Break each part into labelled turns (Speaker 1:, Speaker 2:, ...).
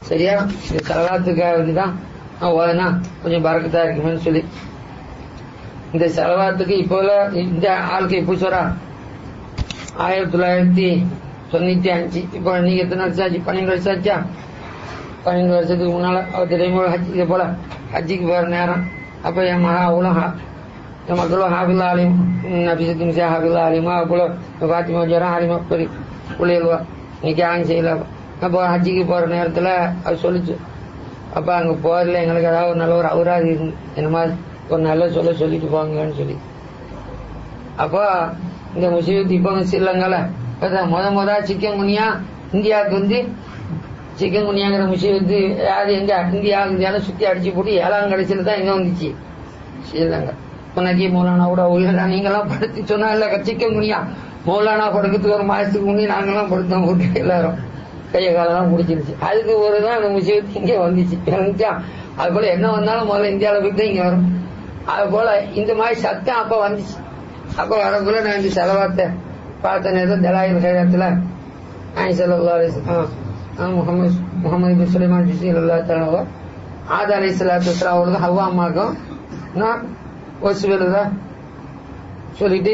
Speaker 1: சரியா இது செலவாத்துக்காக வேண்டிதான் நான் ஓதுனா கொஞ்சம் பறக்கத்தா இருக்குமேன்னு சொல்லி இந்த செலவாத்துக்கு இப்போ இந்த ஆளுக்கு எப்போ சொல்றா ஆயிரத்தி தொள்ளாயிரத்தி தொண்ணூத்தி அஞ்சு இப்போ நீங்க எத்தனை வருஷம் ஆச்சு பன்னெண்டு வருஷம் ஆச்சா பன்னெண்டு வருஷத்துக்கு முன்னால அவர் தெரியுமா ஹஜ் இது போல ஹஜ்ஜிக்கு போற நேரம் அப்ப என் மகா அவளும் ஹா- என் மக்களும் ஹாபில்லா ஆலிம் நபிசத்து மிசா ஹாபில்லா ஆலிமா அவ்வளோ பாத்திமா ஜரம் ஆலிமா பெரிய பிள்ளைகளுவா இன்னைக்கு ஆங்க செய்யல அப்போ ஹஜ்ஜிக்கு போற நேரத்துல அது சொல்லிச்சு அப்ப அங்க போறதுல எங்களுக்கு ஏதாவது ஒரு நல்ல ஒரு அவுராது இருந்து என்ன மாதிரி ஒரு நல்ல சொல்ல சொல்லிட்டு போங்கன்னு சொல்லி அப்போ இந்த முசீபத் இப்போ ஸ்ரீலங்கால அதான் முத முத சிக்கன் குனியா இந்தியாவுக்கு வந்து சிக்கன் குனியாங்கிற முசீபத்து யாரு எங்க இந்தியா இந்தியாவில் சுத்தி அடிச்சு போட்டு ஏழாம் கடைசியில தான் எங்க வந்துச்சு ஸ்ரீலங்கா உனக்கு மௌலானா கூட உயிரா நீங்கெல்லாம் படுத்து சொன்னா இல்ல சிக்கன் குனியா மௌலானா படுக்கிறதுக்கு ஒரு மாசத்துக்கு முன்னே நாங்கெல்லாம் படுத்தோம் போட்டு எல்லாரும் கைய காலெல்லாம் முடிச்சிருச்சு அதுக்கு ஒரு தான் அந்த முசீபத்து இங்கே வந்துச்சு வந்துச்சா அது போல என்ன வந்தாலும் முதல்ல இந்தியாவில் போய் தான் இங்க வரும் அது போல இந்த மாதிரி சத்தம் அப்ப வந்துச்சு அப்ப வரக்குள்ள நான் இந்த செலவாத்த பார்த்த நேரத்தில் தலாயில் கைரத்துல ஆய் சல்லா முகமது முகமது பின் சுலைமான் ஜிசி அல்லா தலா ஆதா அலி சலாத்து அவங்களுக்கு ஹவ்வா அம்மாக்கும் நான் வசுவலுதா சொல்லிட்டு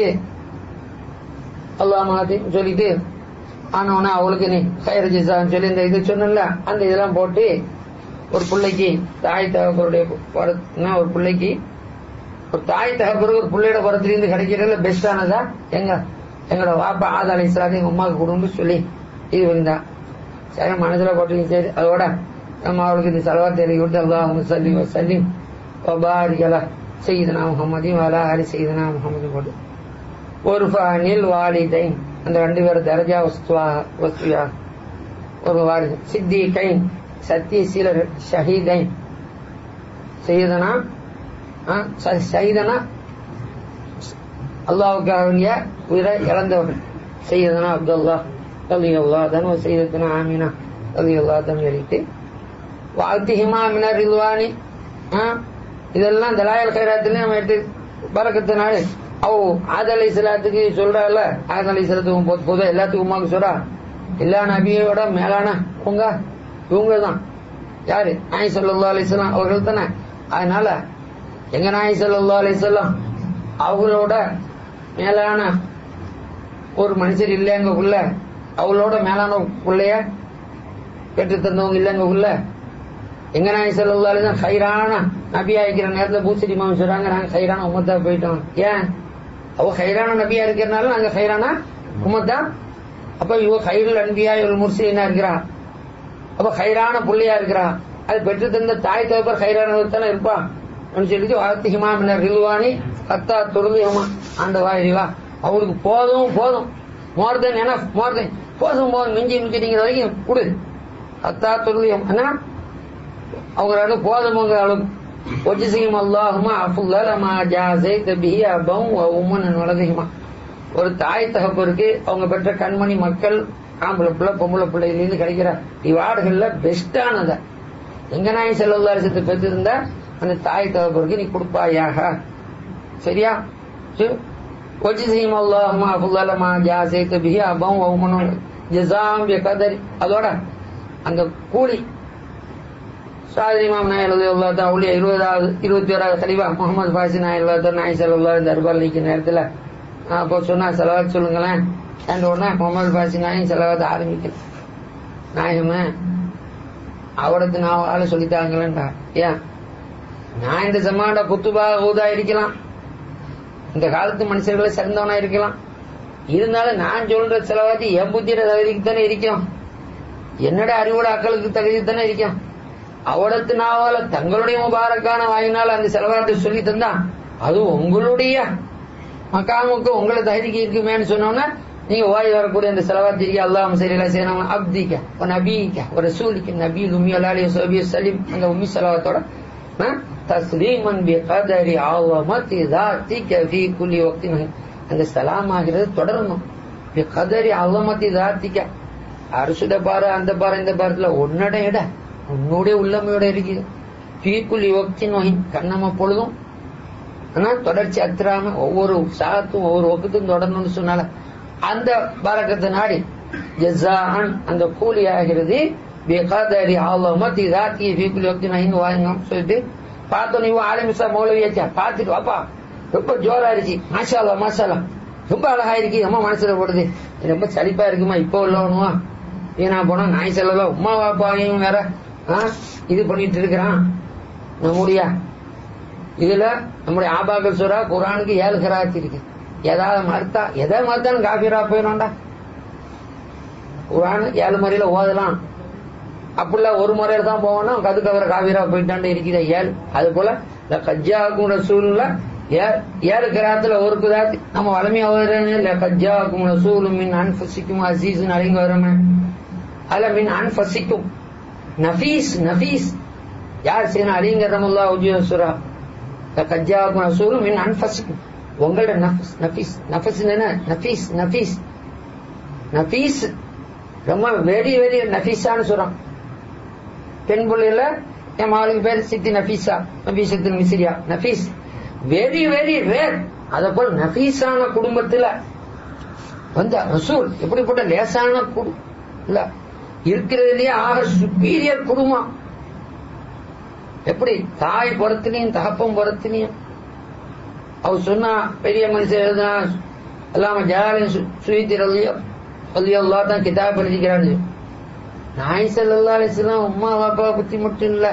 Speaker 1: அல்லாஹ் மாத்தி சொல்லிட்டு ஆனவனா அவளுக்கு நீ கயிற ஜிசான்னு சொல்லி இந்த இது சொன்னல அந்த இதெல்லாம் போட்டு ஒரு பிள்ளைக்கு தாய் தகப்பருடைய படத்துனா ஒரு பிள்ளைக்கு ஒரு தாய் தகப்பருக்கு ஒரு பிள்ளையோட படத்திலிருந்து கிடைக்கிறதுல பெஸ்டானதா எங்க எங்களோட வாப்பா ஆதா அலி இஸ்லாத்து எங்க அம்மாவுக்கு கொடுன்னு சொல்லி இது இருந்தா சரி மனசுல போட்டு சரி அதோட நம்ம அவளுக்கு இந்த செலவாத்தை எழுதி விட்டு அல்லாஹ் சல்லி சல்லி வபாரிகலா செய்தனா முகமதியும் வலா ஹரி செய்தனா முகமது போட்டு ஒரு ஃபனில் வாலிதை அந்த ரெண்டு பேரும் தரஜா வஸ்துவா வஸ்துயா ஒரு வாலிது சித்திகைன் சத்திய சீலர் ஷஹீதைன் செய்தனா சைதனா அல்லாவுக்காக வேண்டிய உயிரை இழந்தவன் செய்தனா அப்துல்லா அலி அல்லா தன் செய்தனா ஆமினா அலி அல்லா தன் சொல்லிட்டு வாழ்த்திஹிமா மினர் ரில்வானி இதெல்லாம் தலாயல் கைராத்துல நம்ம எடுத்து பறக்கத்தினால அவ ஆதல் இஸ்லாத்துக்கு சொல்றால ஆதல் இஸ்லாத்துக்கு பொது எல்லாத்துக்கும் உமாக்கு சொல்றா எல்லா நபியோட மேலான உங்க இவங்க தான் யாரு நாய் சொல்லா அலிஸ்லாம் அவர்கள் தானே அதனால எங்க நாய் சொல்லா அலிஸ்லாம் அவங்களோட மேலான ஒரு மனுஷர் இல்லைங்க உள்ள அவளோட மேலான பிள்ளைய பெற்று தந்தவங்க இல்லைங்க உள்ள எங்க நாய் சொல்லா அலிஸ்லாம் ஹைரான நபியா இருக்கிற நேரத்துல பூசடி மாமன் சொல்றாங்க நாங்க ஹைரான உமத்தா போயிட்டோம் ஏன் அவ ஹைரான நபியா இருக்கிறனால நாங்க ஹைரான உமத்தா அப்ப இவ ஹைருல் அன்பியா இவள் முர்சினா இருக்கிறா அப்ப ஹைரான புள்ளையா இருக்கிறா அது பெற்று தந்த தாய் தகப்பர் ஹைரானவர் தானே இருப்பா அப்படின்னு சொல்லிட்டு வாழ்த்து ஹிமாமினர் ரில்வானி கத்தா துருதியமா அந்த வாயிலா அவளுக்கு போதும் போதும் மோர் தென் என்ன மோர் தென் போதும் போதும் மிஞ்சி மிஞ்சிட்டிங்கிற வரைக்கும் கொடு கத்தா துருதியம் என்ன அவங்க போதுமுங்க அளவுக்கு ஒஜிசியும் அல்லாஹுமா அஃபுல்லல் அமா ஜாசைத் பிஹி அபம் வ உம்மன் வலதிஹிமா ஒரு தாய் தகப்பருக்கு அவங்க பெற்ற கண்மணி மக்கள் ஆம்பளை பிள்ளை பொம்பளை பிள்ளையிலிருந்து கிடைக்கிற ரிவார்டுகள்ல பெஸ்டானத எங்க நாய் செல்லல்லா அரசத்தை பெற்றிருந்தா அந்த தாய் தகப்பருக்கு நீ கொடுப்பாயாக சரியா ஒஜிசியும் அல்லாஹுமா அஃபுல்லல் அமா ஜாசைத் பிஹி அபம் வ உம்மன் ஜசாம் கதரி அதோட அந்த கூலி சாதி இமாம் நாயர் அல்லா அவளியா இருபதாவது இருபத்தி ஓராவது தலைவா முகமது பாசி நாயர் அல்லா நாய் சல்லா தர்பார் நிற்கிற நேரத்துல அப்போ சொன்னா செலவாத்து சொல்லுங்களேன் என்ற உடனே முகமது பாசி நாயும் செலவாத்து ஆரம்பிக்கல நாயகமே அவடத்து நான் ஆள சொல்லித்தாங்களேன்டா ஏன் நான் இந்த சமாட குத்துபா ஊதா இருக்கலாம் இந்த காலத்து மனுஷர்களை சிறந்தவனா இருக்கலாம் இருந்தாலும் நான் சொல்ற செலவாத்தி என் புத்திர தகுதிக்கு தானே இருக்கும் என்னோட அறிவோட அக்களுக்கு தகுதி தானே இருக்கும் அவடத்து நாவால தங்களுடைய முபாரக்கான வாயினால் அந்த செலவாட்டு சொல்லி தந்தா அது உங்களுடைய மக்காமுக்கு உங்களை தகுதிக்கு இருக்குமேன்னு சொன்னோன்னா நீங்க ஓய் வரக்கூடிய அந்த செலவாத்திரிக்கா அல்லாஹ் சரியில்லா செய்யணும் அப்திக்க ஒரு நபிக்க ஒரு சூலிக்க நபி உம்மி அலாலி சோபி சலீம் அந்த உம்மி செலவாத்தோட தஸ்லீமன் பி கதரி ஆவமத்தி தாத்திக்க ஃபீ குல்லி வக்தின் அந்த சலாம் ஆகிறது தொடரணும் பி கதரி ஆவமத்தி தாத்திக்க அரசுட பாரு அந்த பாரு இந்த பாரத்துல உன்னோட இட உன்னுடைய உள்ளமையோட இருக்குது ஃபீக்குல் யுவக்தின் வகின் கண்ணம பொழுதும் ஆனா தொடர்ச்சி அத்திராம ஒவ்வொரு சாகத்தும் ஒவ்வொரு ஒக்கத்தும் தொடரணும்னு சொன்னால அந்த பறக்கத்தை நாடி ஜசான் அந்த கூலி ஆகிறது பிகதரி ஆலமத்தி தாத்தி ஃபீக்குல் வக்தி நைன் வாங்க சொல்லிட்டு பார்த்தோன்னே இவன் ஆரம்பிச்சா மௌலவியாச்சா பார்த்துட்டு வாப்பா ரொம்ப ஜோரா இருக்கு மாஷாலா மாஷாலா ரொம்ப அழகா இருக்கு அம்மா மனசுல போடுது ரொம்ப சலிப்பா இருக்குமா இப்போ உள்ளவனுவா வீணா போனா நாய் செல்லலாம் உமா வாப்பாவையும் வேற ஆ, இது பண்ணிட்டு இருக்கிறான் நம்முடைய இதுல நம்முடைய ஆபாக்கள் சொல்றா குரானுக்கு ஏழு கிராத்தி இருக்கு ஏதாவது மறுத்தா எதை மறுத்தாலும் காஃபிரா போயிடும்டா குரான் ஏழு முறையில ஓதலாம் அப்படிலாம் ஒரு முறையில தான் போவோம்னா கது கவர காவிரா போயிட்டாண்டு இருக்கிற ஏழு அது போல இந்த கஜ்ஜாக்கும் ரசூல்ல ஏ- ஏழு கிராத்துல ஒரு கிராத்து நம்ம வளமையா வருது இல்ல கஜ்ஜாக்கும் ரசூலும் மின் அன்பசிக்கும் அசீஸ் அறிங்க வரமே அதுல மின் அன்பசிக்கும் நஃபீஸ் நஃபீஸ் யார் செய்யணும் அறிஞரமுல்லா உஜியசுரா கஜ்ஜாக்கும் ரசூலும் மின் அன்பசிக்கும் உங்களோட நஃபஸ் நஃபீஸ் நஃபஸ் என்ன நஃபீஸ் நஃபீஸ் நஃபீஸ் ரொம்ப வெரி வெரி நஃபீஸான்னு சொல்றான் பெண் பிள்ளைல என் மகளுக்கு பேர் சித்தி நஃபீஸா நஃபீசத்தின் மிஸ்ரியா நஃபீஸ் வெரி வெரி ரேர் அத போல நஃபீஸான குடும்பத்துல வந்த ரசூல் எப்படிப்பட்ட லேசான குடு இல்ல இருக்கிறதுலயே ஆக சுப்பீரியர் குடும்பம் எப்படி தாய் புறத்திலையும் தகப்பம் புறத்திலையும் அவர் சொன்னா பெரிய மனுஷன் எழுதுனா எல்லாம ஜலாலின் சுயத்தி ரலியோ ரலியல்லா தான் கிதாப் எழுதிக்கிறாரு நாய் சல்லா அலிஸ்லாம் உமா பாப்பா பத்தி மட்டும் இல்ல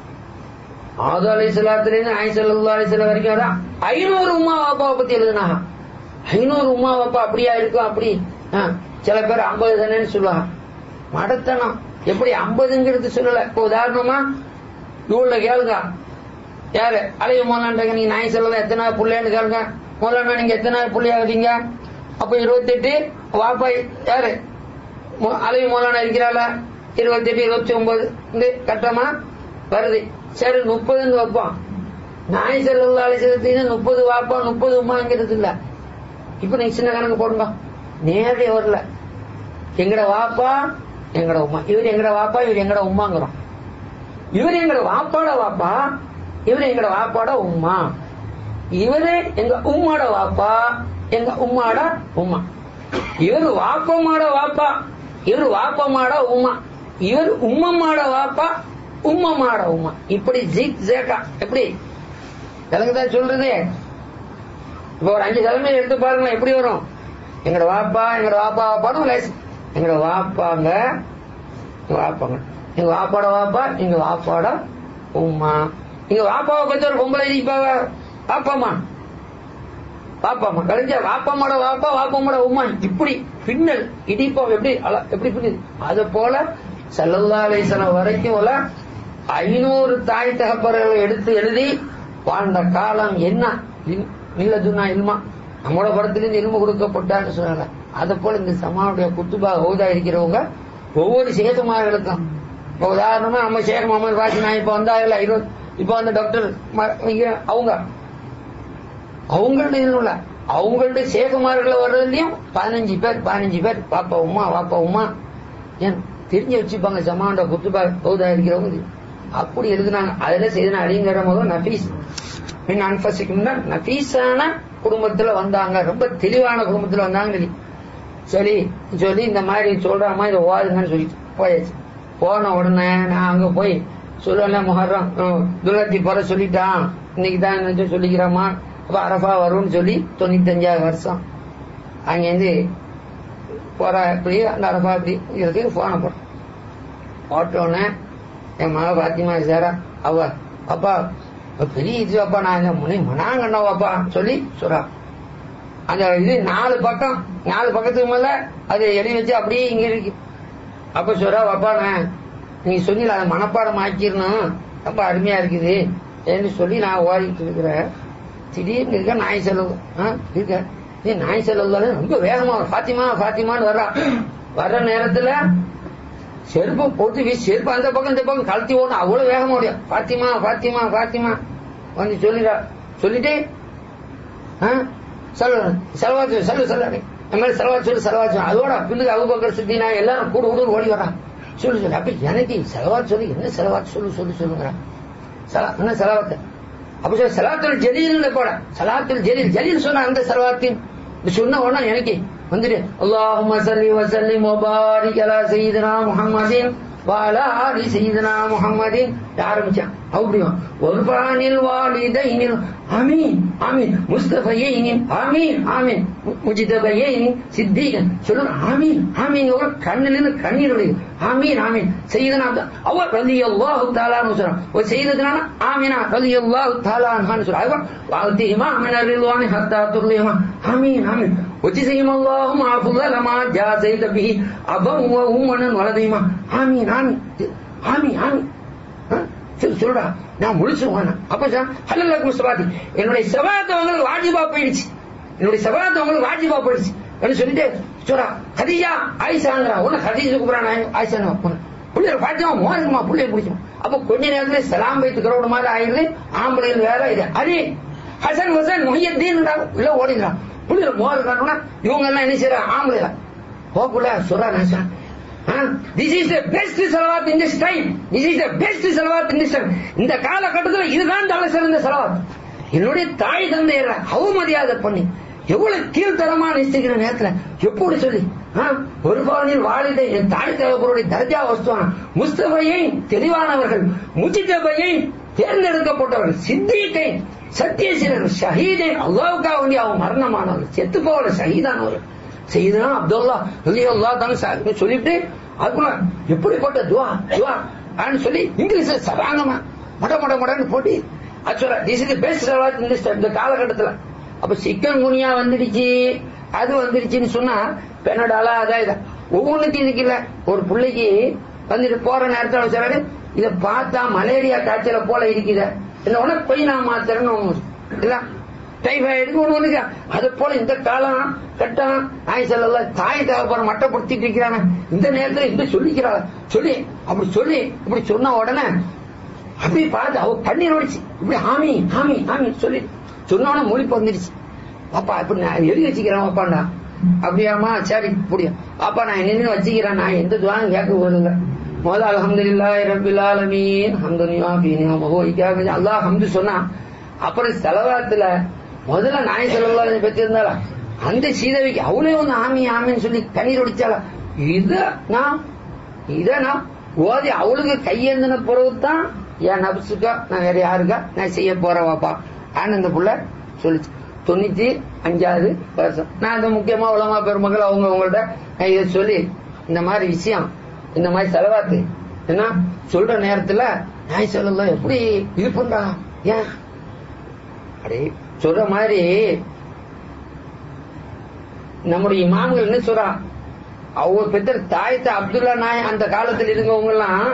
Speaker 1: ஆதா அலி சலாத்துலேருந்து நாய் சல்லா அலிஸ்லாம் வரைக்கும் வர ஐநூறு உமா பாப்பாவை பத்தி எழுதுனாங்க ஐநூறு உமா பாப்பா அப்படியா இருக்கும் அப்படி ஆ, சில பேர் ஐம்பது தானேன்னு சொல்லுவாங்க மடத்தனம் எப்படி ஐம்பதுங்கிறது சொல்லல இப்போ உதாரணமா நூல்ல கேளுங்க யாரு அலைய மோலான்றாங்க நீங்க நாய் சொல்லல எத்தனை புள்ளைன்னு கேளுங்க மோலானா நீங்க எத்தனை புள்ளையாகுறீங்க அப்ப இருபத்தெட்டு வாப்பா யாரு மோ- அலைவி மோலானா இருக்கிறாளா இருபத்தெட்டு இருபத்தி ஒன்பது இந்த கட்டமா வருது சரி முப்பதுன்னு வைப்போம் நாய் செல்லா அலிசலத்தின்னு முப்பது வாப்பா முப்பது உமாங்கிறது இல்ல இப்ப நீங்க சின்ன கணக்கு போடுங்க நேரடி வரல எங்கட வாப்பா எங்கட உமா இவர் எங்கட வாப்பா இவர் எங்கட உமாங்கிறோம் இவர் எங்கட வாப்பாட வாப்பா இவர் எங்கட வாப்பாட உம்மா இவரு எங்க உம்மாட வாப்பா எங்க உம்மாட உம்மா இவர் வாப்பமாட வாப்பா இவர் வாப்பமாட உம்மா இவர் உம்மம்மாட வாப்பா உம்மம்மாட உம்மா இப்படி ஜிக் ஜேக்கா எப்படி விலங்குதான் சொல்றது இப்ப ஒரு அஞ்சு தலைமை எடுத்து பாருங்க எப்படி வரும் எங்கட வாப்பா எங்கட வாப்பா வாப்பாடும் லேஸ் எங்கட வாப்பாங்க எங்க வாப்பாங்க எங்க வாப்பாட வாப்பா எங்க வாப்பாட உம்மா எங்க வாப்பாவை பத்தி ஒரு பொம்பளை இருப்பாவ வாப்பாமா வாப்பாமா கழிஞ்ச வாப்பாமோட வாப்பா வாப்பாமோட உம்மா இப்படி பின்னல் இடிப்போம் எப்படி அல- எப்படி பின்னல் அது போல சல்லல்லா அலிசலம் வரைக்கும் உள்ள ஐநூறு தாய் தகப்பர்களை எடுத்து எழுதி வாழ்ந்த காலம் என்ன இல்- இல்லதுன்னா இல்மா நம்மளோட படத்திலிருந்து இல்மு கொடுக்கப்பட்டான்னு சொன்னாங்க அது போல இந்த சமாவுடைய குத்துபா ஓதா இருக்கிறவங்க ஒவ்வொரு சேதுமார்களுக்கும் இப்ப உதாரணமா நம்ம ஷேக் முகமது வாசி நான் இப்ப வந்தாங்கல்ல இருபது இப்ப வந்து டாக்டர் ம- இங்க அவங்க அவங்களுடைய இதுல அவங்களுடைய சேகுமார்கள் வர்றதுலயும் பதினஞ்சு பேர் பதினஞ்சு பேர் பாப்பா உமா வாப்பா உமா ஏன் தெரிஞ்சு வச்சுப்பாங்க ஜமாண்ட குத்துபா பௌதா இருக்கிறவங்க அப்படி எழுதுனாங்க அதுல செய்தன அடிங்கிற போது நபீஸ் பின் அன்பசிக்கும்னா நபீஸான குடும்பத்துல வந்தாங்க ரொம்ப தெளிவான குடும்பத்துல வந்தாங்க சொல்லி சரி சொல்லி இந்த மாதிரி சொல்ற மாதிரி ஓதுங்கன்னு சொல்லிட்டு போயாச்சு போன உடனே நான் அங்க போய் சொல்லல முஹர்ரம் ஹம், துலத்தி போற சொல்லிட்டான் இன்னைக்கு தான் என்னச்சோ சொல்லிக்கிறோமா அப்ப அரபா வரும்னு சொல்லி தொண்ணூத்தஞ்சாவது வருஷம் அங்கேருந்து போற இப்படி அந்த அரபா இப்படி இருக்கு போன போறோம் போட்டோன்னே என் மக பாத்திமா சாரா அவ அப்பா ஒரு பெரிய இது அப்பா நான் இந்த முனை மனாங்கண்ணா அப்பா சொல்லி சொல்றா அந்த இது நாலு பக்கம் நாலு பக்கத்துக்கு மேல அது எழுதி வச்சு அப்படியே இங்க இருக்கு அப்ப சொல்றா அப்பா நான் நீ சொல்லி அதை மனப்பாடம் ஆக்கிடணும் ரொம்ப அருமையா இருக்குது என்று சொல்லி நான் ஓடிட்டு இருக்கிறேன் திடீர்னு இருக்க நாய் செலவு இருக்க நீ நாய் செலவு ரொம்ப வேகமா வரும். பாத்திமா பாத்திமான்னு வர்றா வர்ற நேரத்துல செருப்பு போட்டு வீசி செருப்பு அந்த பக்கம் இந்த பக்கம் கழட்டி ஓடும் அவ்வளவு வேகமா முடியும் பாத்திமா பாத்திமா பாத்திமா வந்து சொல்லிடா சொல்லிட்டு ஆ, சொல்லு செலவாச்சு சொல்லு சொல்லு இந்த மாதிரி செலவாச்சு சொல்லு செலவாச்சு அதோட பின்னுக்கு அவுபக்கர் சித்தினா எல்லாரும் கூட கூட ஓடி வரா சொல்லு சொல்லு அப்ப எனக்கு செலவாச்சு சொல்லு என்ன செலவாச்சு சொல்லு சொல்லு சொல்லுங்கிறான் சலா என்ன செலவாத்து அப்ப சொல்ல சலாத்துல் ஜலீல் போட சலாத்துல் ஜலீல் ஜலீல் சொன்ன அந்த செலவாத்தின் இது சொன்ன உடனே எனக்கு வந்துட்டு அல்லாஹும்ம ஸல்லி வ ஸல்லிம் வ பாரிக் அலா சய்யிதினா முஹம்மதின் வாலா ஆலி சையதுனா முஹம்மதின் ஆரம்பிச்சான் அப்படியும் ஒருபானில் வாலிதைனில் ஆமீன் ஆமீன் முஸ்தபையினின் ஆமீன் ஆமீன் முஜிதபையினின் சித்திகன் சொல்லுங்க ஆமீன் ஆமீன் ஒரு கண்ணிலிருந்து கண்ணீர் விழுது ஆமீன் ஆமீன் செய்தனா அவர் ரலி அல்லாஹு தாலான்னு சொல்றான் ஒரு செய்ததுனா ஆமீனா ரலி அல்லாஹு தாலான்னு சொல்றான் அவர் வாழ்த்திஹிமா மின ரில்வானி ஹத்தா துர்லிஹிமா ஆமீன் ஆமீன் وجزهم اللهم أفضل ما جازيت به أبا وأما ولديما ஆமீன் ஆமீன் ஆமீன் ஆமீன் சரி சொல்றா நான் முழிச்சு வானேன் அப்ப சார் ஹலல்லா முஸ்தபாதி என்னுடைய சபாத்தை உங்களுக்கு வாஜிபா போயிடுச்சு என்னுடைய சபாத்தை உங்களுக்கு வாஜிபா போயிடுச்சு அப்படின்னு சொல்லிட்டு சொல்றா ஹதீஜா ஆயிஷாங்கிறா உன்ன ஹதீஜா கூப்பிடுறான் ஆயிஷா பிள்ளைய பாத்தியமா மோசமா பிள்ளைய பிடிச்சோம் அப்ப கொஞ்ச நேரத்துல சலாம் வைத்து கிரௌடு மாதிரி ஆயிடுது ஆம்பளைகள் வேற இது அரி ஹசன் ஹசன் முஹியத்தீன் இல்ல ஓடிடுறான் புள்ளில மோதல் காட்டணும்னா இவங்க எல்லாம் என்ன செய்யறாங்க ஆம்பளை போக்குள்ள சொல்றா நான் திஸ் இஸ் த பெஸ்ட் செலவாத் in this time this is the best செலவாத் இன் திஸ் டைம் இந்த காலகட்டத்தில் இதுதான் தலை சிறந்த செலவாத் என்னுடைய தாய் தந்தையர அவமரியாதை பண்ணி எவ்வளவு கீழ்த்தரமா நிச்சயிக்கிற நேரத்துல எப்படி சொல்லி ஒரு பாவனில் வாலிதை என் தாய் தகப்பருடைய தர்ஜா வஸ்துவான முஸ்தபையை தெளிவானவர்கள் முஜிதபையை தேர்ந்தெடுக்கப்பட்டவர்கள் சித்திகை சத்தியசீரர் ஷஹீதே அல்லாவுக்காக வேண்டி அவன் மரணமானவர் செத்து போகல ஷஹீதானவர் செய்தா அப்துல்லா அல்லா தானே சொல்லிட்டு அதுக்குள்ள எப்படிப்பட்ட துவா துவா அப்படின்னு சொல்லி இங்கிலீஷ்ல சராங்கமா மட மட மடன்னு போட்டு அது சொல்ற திஸ் இஸ் பெஸ்ட் இந்த இந்த காலகட்டத்துல அப்ப சிக்கன் குனியா வந்துடுச்சு அது வந்துடுச்சுன்னு சொன்னா பெனடாலா அதான் இதான் ஒவ்வொன்றுக்கும் இதுக்கு இல்ல ஒரு பிள்ளைக்கு வந்துட்டு போற நேரத்தில் சொல்றாரு இதை பார்த்தா மலேரியா காய்ச்சல போல இருக்குத என்ன உடனே போய் நான் மாத்திரன்னு ஒண்ணு இல்ல டைஃபாய்டுக்கு ஒண்ணு ஒண்ணு அது போல இந்த காலம் கட்டம் நாய் செல்ல தாய் தகப்பன மட்டப்படுத்திட்டு இருக்கிறாங்க இந்த நேரத்துல இப்படி சொல்லிக்கிறாங்க சொல்லி அப்படி சொல்லி இப்படி சொன்ன உடனே அப்படி பார்த்து அவ கண்ணீர் ஓடிச்சு இப்படி ஹாமி ஹாமி ஹாமி சொல்லி சொன்ன உடனே மொழி வந்துருச்சு பாப்பா இப்படி நான் எழுதி வச்சுக்கிறேன் பாப்பாண்டா அப்படியாமா சரி முடியும் அப்பா நான் என்ன வச்சுக்கிறேன் நான் எந்த துவாரம் கேட்க போதுங்க முதல்ல அலமதுல்லாஹி ரபில் ஆலமீன் ஹம்துனியா பீனியா மஹோ இக்காக அல்லாஹ் ஹம்து சொன்னா அப்புறம் செலவாத்துல முதல்ல நாய் செலவுல பத்தி இருந்தால அந்த சீதவிக்கு அவளே வந்து ஆமி ஆமின்னு சொல்லி கண்ணீர் ஒடிச்சால இத நான் இத நான் ஓதி அவளுக்கு கையேந்தின பிறகுதான் என் நப்சுக்கா நான் வேற யாருக்கா நான் செய்ய போறேன் வாப்பா ஆனா இந்த புள்ள சொல்லிச்சு தொண்ணூத்தி அஞ்சாவது வருஷம் நான் இந்த முக்கியமா உலமா பெருமக்கள் அவங்க உங்கள்ட்ட நான் இதை சொல்லி இந்த மாதிரி விஷயம் இந்த மாதிரி செலவாத்து என்ன சொல்ற நேரத்துல நாய் சொல்லலாம் எப்படி இது பண்றா ஏன் அடே சொல்ற மாதிரி நம்முடைய இமாம்கள் என்ன சொல்றா அவங்க பெற்ற தாயத்த அப்துல்லா நாய் அந்த காலத்தில் இருந்தவங்க எல்லாம்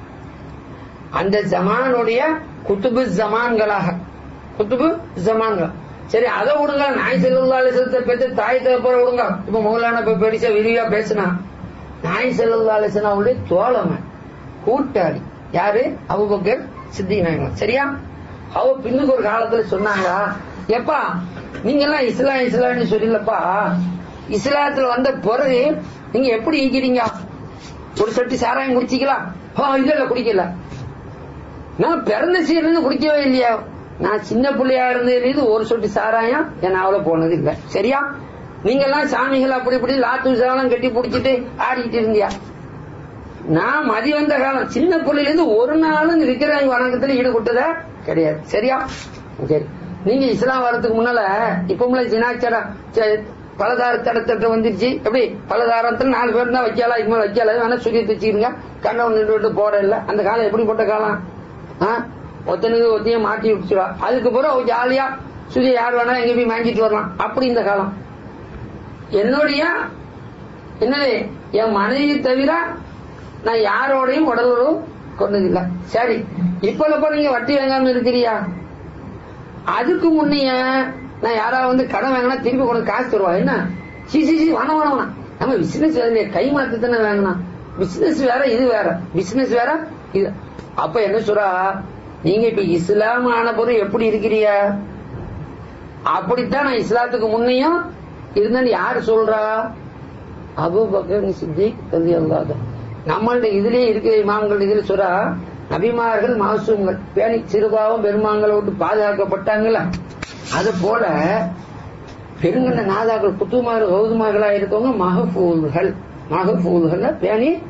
Speaker 1: அந்த ஜமானுடைய குத்துபு ஜமான்களாக குத்துபு ஜமான்கள் சரி அதை விடுங்க நாய் செல்லுல்லா அலிசத்தை பெற்று தாய் தகப்பற விடுங்க இப்ப மௌலான இப்ப பெருசா விரிவா பேசினா நாய் செல்லுல்லா அலிசன் அவளுடைய தோழமை கூட்டாளி யாரு அபுபக்கர் சித்தி நாயகம் சரியா அவ பின்னுக்கு ஒரு காலத்துல சொன்னாங்க எப்பா நீங்க எல்லாம் இஸ்லாம் இஸ்லாம்னு சொல்லலப்பா இஸ்லாத்துல வந்த பிறகு நீங்க எப்படி ஈக்கிறீங்க ஒரு சொட்டு சாராயம் குடிச்சிக்கலாம் இல்ல இல்ல குடிக்கல நான் பிறந்த சீர்லேருந்து குடிக்கவே இல்லையா நான் சின்ன பிள்ளையா இருந்ததுலேருந்து ஒரு சொட்டு சாராயம் என் அவள போனது இல்ல சரியா நீங்க எல்லாம் சாமிகள் அப்படி இப்படி லாத்து சாலம் கட்டி பிடிச்சிட்டு ஆடிட்டு இருந்தியா நான் மதி வந்த காலம் சின்ன பிள்ளைல இருந்து ஒரு நாளும் விக்கிரங்க வணக்கத்துல ஈடுபட்டதா கிடையாது சரியா சரி நீங்க இஸ்லாம் வர்றதுக்கு முன்னால இப்ப ஜினாச்சாரம் பலதார தடத்திட்ட வந்துருச்சு எப்படி பலதாரத்துல நாலு பேர் தான் வைக்கல இப்போ வைக்கல வேணா சுரிய வச்சுக்கிறீங்க கண்ணவன் நின்று விட்டு போற இல்ல அந்த காலம் எப்படிப்பட்ட காலம் ஒத்தனுக்கு ஒத்தையும் மாட்டி விட்டுச்சுடா அதுக்கு பிறகு அவ ஜாலியா சுரிய யார் வேணா எங்க போய் வாங்கிட்டு வரலாம் அப்படி இந்த காலம் என்னுடைய என்னது என் மனைவி தவிர நான் யாரோடையும் உடல் உறவு கொண்டதில்ல சரி இப்ப நீங்க வட்டி வாங்காம இருக்கிறியா அதுக்கு முன்னைய நான் யாராவது வந்து கடன் வாங்கினா திருப்பி கொண்டு காசு தருவா என்ன சி சி சி வேணாம் வேணாம் வேணாம் நம்ம பிசினஸ் கை மாத்து தானே வாங்கினா பிசினஸ் வேற இது வேற பிசினஸ் வேற இது அப்ப என்ன சொல்றா நீங்க இப்ப இஸ்லாம் ஆன போது எப்படி இருக்கிறிய அப்படித்தான் நான் இஸ்லாத்துக்கு முன்னையும் இருந்தேன்னு யாரு சொல்றா அபு பக்கர் சித்திக் ரதி அல்லாத நம்மள்ட இதுலயே இருக்கிற இமாம்கள் இதுல சொல்றா நபிமார்கள் மாசூம்கள் பேணி சிறுபாவம் பெருமாங்களை விட்டு பாதுகாக்கப்பட்டாங்கல்ல அது போல பெருங்கண்ட நாதாக்கள் குத்துமார்கள் கௌதுமார்களா இருக்கவங்க மகபூல்கள் மகபூல்கள் பேணி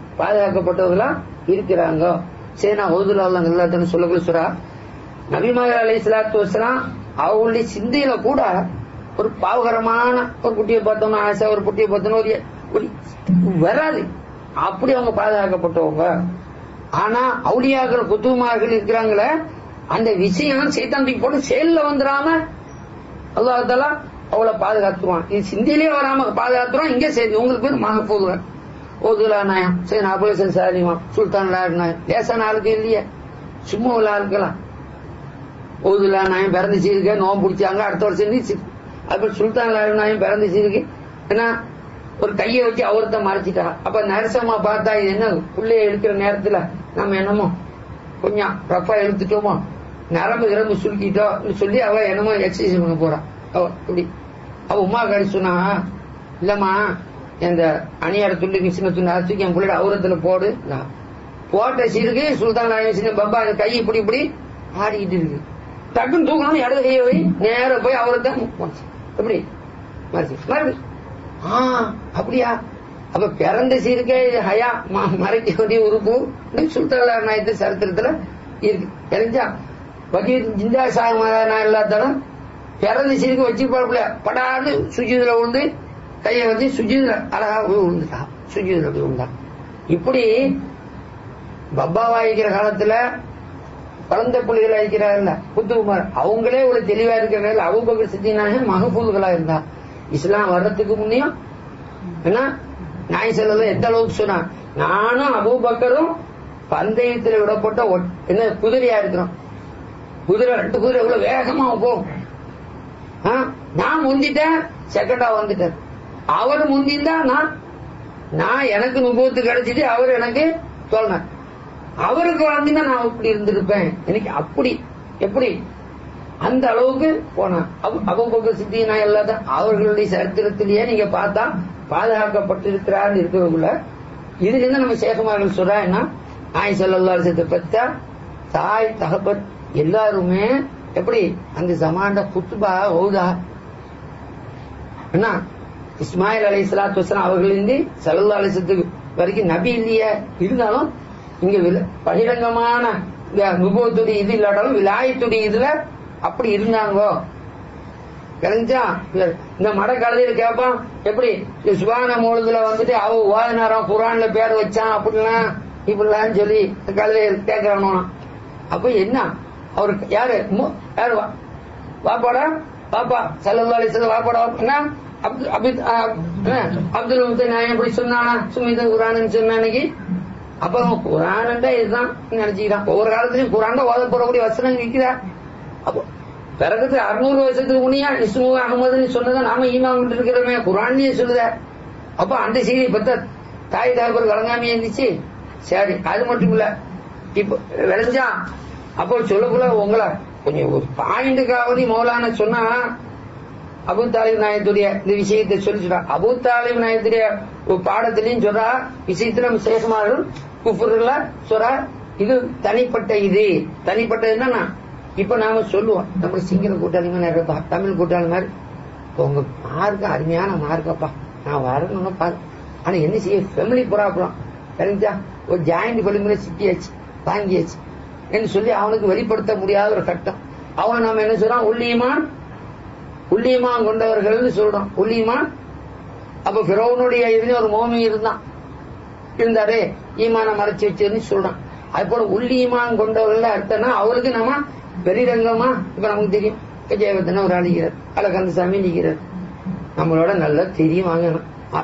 Speaker 1: பாதுகாக்கப்பட்டவர்களா இருக்கிறாங்க சரி நான் ஓதுல எல்லாத்தையும் சொல்லக்குள்ள சொல்றா நபிமார் அலி சலாத்து வசலாம் அவங்களுடைய சிந்தையில கூட ஒரு பாவகரமான ஒரு குட்டியை பார்த்தோம்னா ஆசை ஒரு குட்டியை பார்த்தோம்னா ஒரு ஒரு வராது அப்படி அவங்க பாதுகாக்கப்பட்டவங்க ஆனா அவுளியாக்கள் குத்துமார்கள் இருக்கிறாங்களே அந்த விஷயம் சைத்தாந்திக்கு போட்டு செயல்ல வந்துடாம அல்லாஹால அவளை பாதுகாத்துருவான் இது சிந்தியிலே வராம பாதுகாத்துருவான் இங்க சரி உங்களுக்கு பேர் மகப்பூதுவன் ஓதுலா நாயம் சரி அபுலசன் சாலிமா சுல்தான் லார் நாயம் லேசான ஆளுக்கு இல்லையே சும்மா உள்ள ஆளுக்கலாம் ஓதுலா நாயம் பிறந்துச்சு இருக்க நோம்பு பிடிச்சாங்க அடுத்த வருஷம் இருந்துச்சு அப்புறம் சுல்தான் லார் நாயம் பிறந்துச்சு இருக்கு ஏன்னா ஒரு கையை வச்சு அவர்த்த மறைச்சிட்டாங்க அப்ப நரசமா பார்த்தா இது என்ன உள்ளே எடுக்கிற நேரத்துல நம்ம என்னமோ கொஞ்சம் ரஃபா எடுத்துட்டோமோ நரம்பு கிரம்பு சுருக்கிட்டோம் சொல்லி அவ என்னமோ எக்ஸசைஸ் பண்ண போறான் அவ இப்படி அவ உமா கடி சொன்னா இல்லம்மா இந்த அணியார துள்ளி மிஷின துணி அரைச்சிக்கு என் பிள்ளைட அவுரத்துல போடு நான் போட்ட சிறுக்கு சுல்தான் நாயசிங்க பப்பா அந்த கை இப்படி இப்படி ஆடிக்கிட்டு இருக்கு டக்குன்னு தூக்கணும் இடது கையை போய் நேர போய் அவரத்தை எப்படி மறைச்சு மறைச்சு ஆ அப்படியா அப்ப பிறந்த சீருக்கே ஹயா மறைக்க வேண்டிய உறுப்பு சுல்தான் நாயத்து சரித்திரத்துல இருக்கு தெரிஞ்சா வகீர் ஜிந்தா சாக இல்லாதாலும் பிறந்த சீருக்கு வச்சிருப்பாருல படாது சுஜிதுல விழுந்து கையை வச்சு சுஜிதுல அழகா போய் விழுந்துட்டான் சுஜிதுல போய் விழுந்தான் இப்படி பப்பா வாய்க்கிற காலத்துல குழந்தை புள்ளிகள் அழிக்கிறாருல்ல புத்துகுமார் அவங்களே ஒரு தெளிவா இருக்கிறனால அவங்க சித்தினாக மகப்பூதுகளா இருந்தா இஸ்லாம் வர்றதுக்கு முன்னையும் என்ன நாய் செல்லல எந்த அளவுக்கு சொன்னா நானும் அபூபக்கரும் பந்தயத்தில் விடப்பட்ட என்ன குதிரையா இருக்கிறோம் குதிரை ரெண்டு குதிரை எவ்வளவு வேகமா போகும் நான் முந்திட்டேன் செகண்டா வந்துட்டேன் அவர் முந்திந்தா நான் நான் எனக்கு நுபவத்து கிடைச்சிட்டு அவர் எனக்கு சொல்லணும் அவருக்கு வளர்ந்தீங்கன்னா நான் இப்படி இருந்திருப்பேன் எனக்கு அப்படி எப்படி அந்த அளவுக்கு போனான் அபுபக்க சித்தி நான் எல்லாத்தையும் அவர்களுடைய சரித்திரத்திலேயே நீங்க பார்த்தா பாதுகாக்கப்பட்டிருக்கிறார் இருக்கிறவங்கள இதுல இருந்து நம்ம சேகமார்கள் சொல்றா ஆய் செல்லல்லாசத்தை பெற்றா தாய் தகப்பன் எல்லாருமே எப்படி அந்த ஜமாண்ட குத்துபா ஓதா என்ன இஸ்மாயில் அலி சலாத்து வசலாம் அவர்களிருந்து சல்லா அலிசத்துக்கு வரைக்கும் நபி இல்லையே இருந்தாலும் இங்க பகிரங்கமான நுபவத்துடைய இது இல்லாட்டாலும் விலாயத்துடைய இதுல அப்படி இருந்தாங்க தெரிஞ்சா இந்த மட கழுதையில கேட்பான் எப்படி சுபான மூலத்துல வந்துட்டு அவ ஓதனாரம் குரான்ல பேர் வச்சான் அப்படிலாம் இப்படிலாம் சொல்லி கழுதைய கேட்கறானோ அப்ப என்ன அவருக்கு யாரு யாரு வாப்பாடா பாப்பா சல்லா அலிஸ்ல வாப்பாடா என்ன அப்துல் முத்தன் நான் எப்படி சொன்னானா சுமித குரான் சொன்ன அன்னைக்கு அப்ப அவன் குரான் இதுதான் நினைச்சுக்கிறான் ஒவ்வொரு காலத்திலயும் குரான் ஓத போறக்கூடிய வசனம் இருக்கிறா அப்போ பிறகு அறுநூறு வருஷத்துக்கு முன்னியா இஸ்மு அகமதுன்னு சொன்னதை நாம ஈமா கொண்டு இருக்கிறோமே குரான்லயே சொல்லுத அப்ப அந்த செய்தி பத்த தாய் தாப்பர் வழங்காம இருந்துச்சு சரி அது மட்டும் இல்ல இப்ப விளைஞ்சா அப்போ சொல்லக்குள்ள உங்களை கொஞ்சம் ஒரு பாயிண்ட்டுக்காவது மௌலான சொன்னா அபு தாலிப் நாயத்துடைய இந்த விஷயத்தை சொல்லிச்சுடா அபு தாலிப் நாயத்துடைய ஒரு பாடத்திலையும் சொல்றா விஷயத்துல சேகமார்கள் குஃபுர்ல சொல்றா இது தனிப்பட்ட இது தனிப்பட்ட என்னன்னா இப்ப நாம சொல்லுவோம் நம்ம சிங்கள கூட்டாளி மாதிரி இருப்பா தமிழ் கூட்டாளி மாதிரி உங்க மார்க்க அருமையான மார்க்கப்பா நான் வரணும்னு பாரு ஆனா என்ன செய்ய ஃபேமிலி ப்ராப்ளம் தெரிஞ்சா ஒரு ஜாயிண்ட் ஃபேமிலியில சிக்கியாச்சு வாங்கியாச்சு என்று சொல்லி அவனுக்கு வெளிப்படுத்த முடியாத ஒரு கட்டம் அவனை நாம என்ன சொல்றோம் உள்ளியமான் உள்ளியமான் கொண்டவர்கள் சொல்றோம் உள்ளியமான் அப்ப பிறவனுடைய இதுல ஒரு மோமி இருந்தான் இருந்தாரே ஈமான மறைச்சு வச்சுன்னு சொல்றான் அது போல உள்ளியமான் கொண்டவர்கள் அர்த்தம்னா அவருக்கு நம்ம வெளிரங்கமா இப்ப நமக்கு தெரியும் விஜயவர்தன ஒரு அழிகிறார் அழகந்தசாமி நிற்கிறார் நம்மளோட நல்லா தெரியும் வாங்கணும்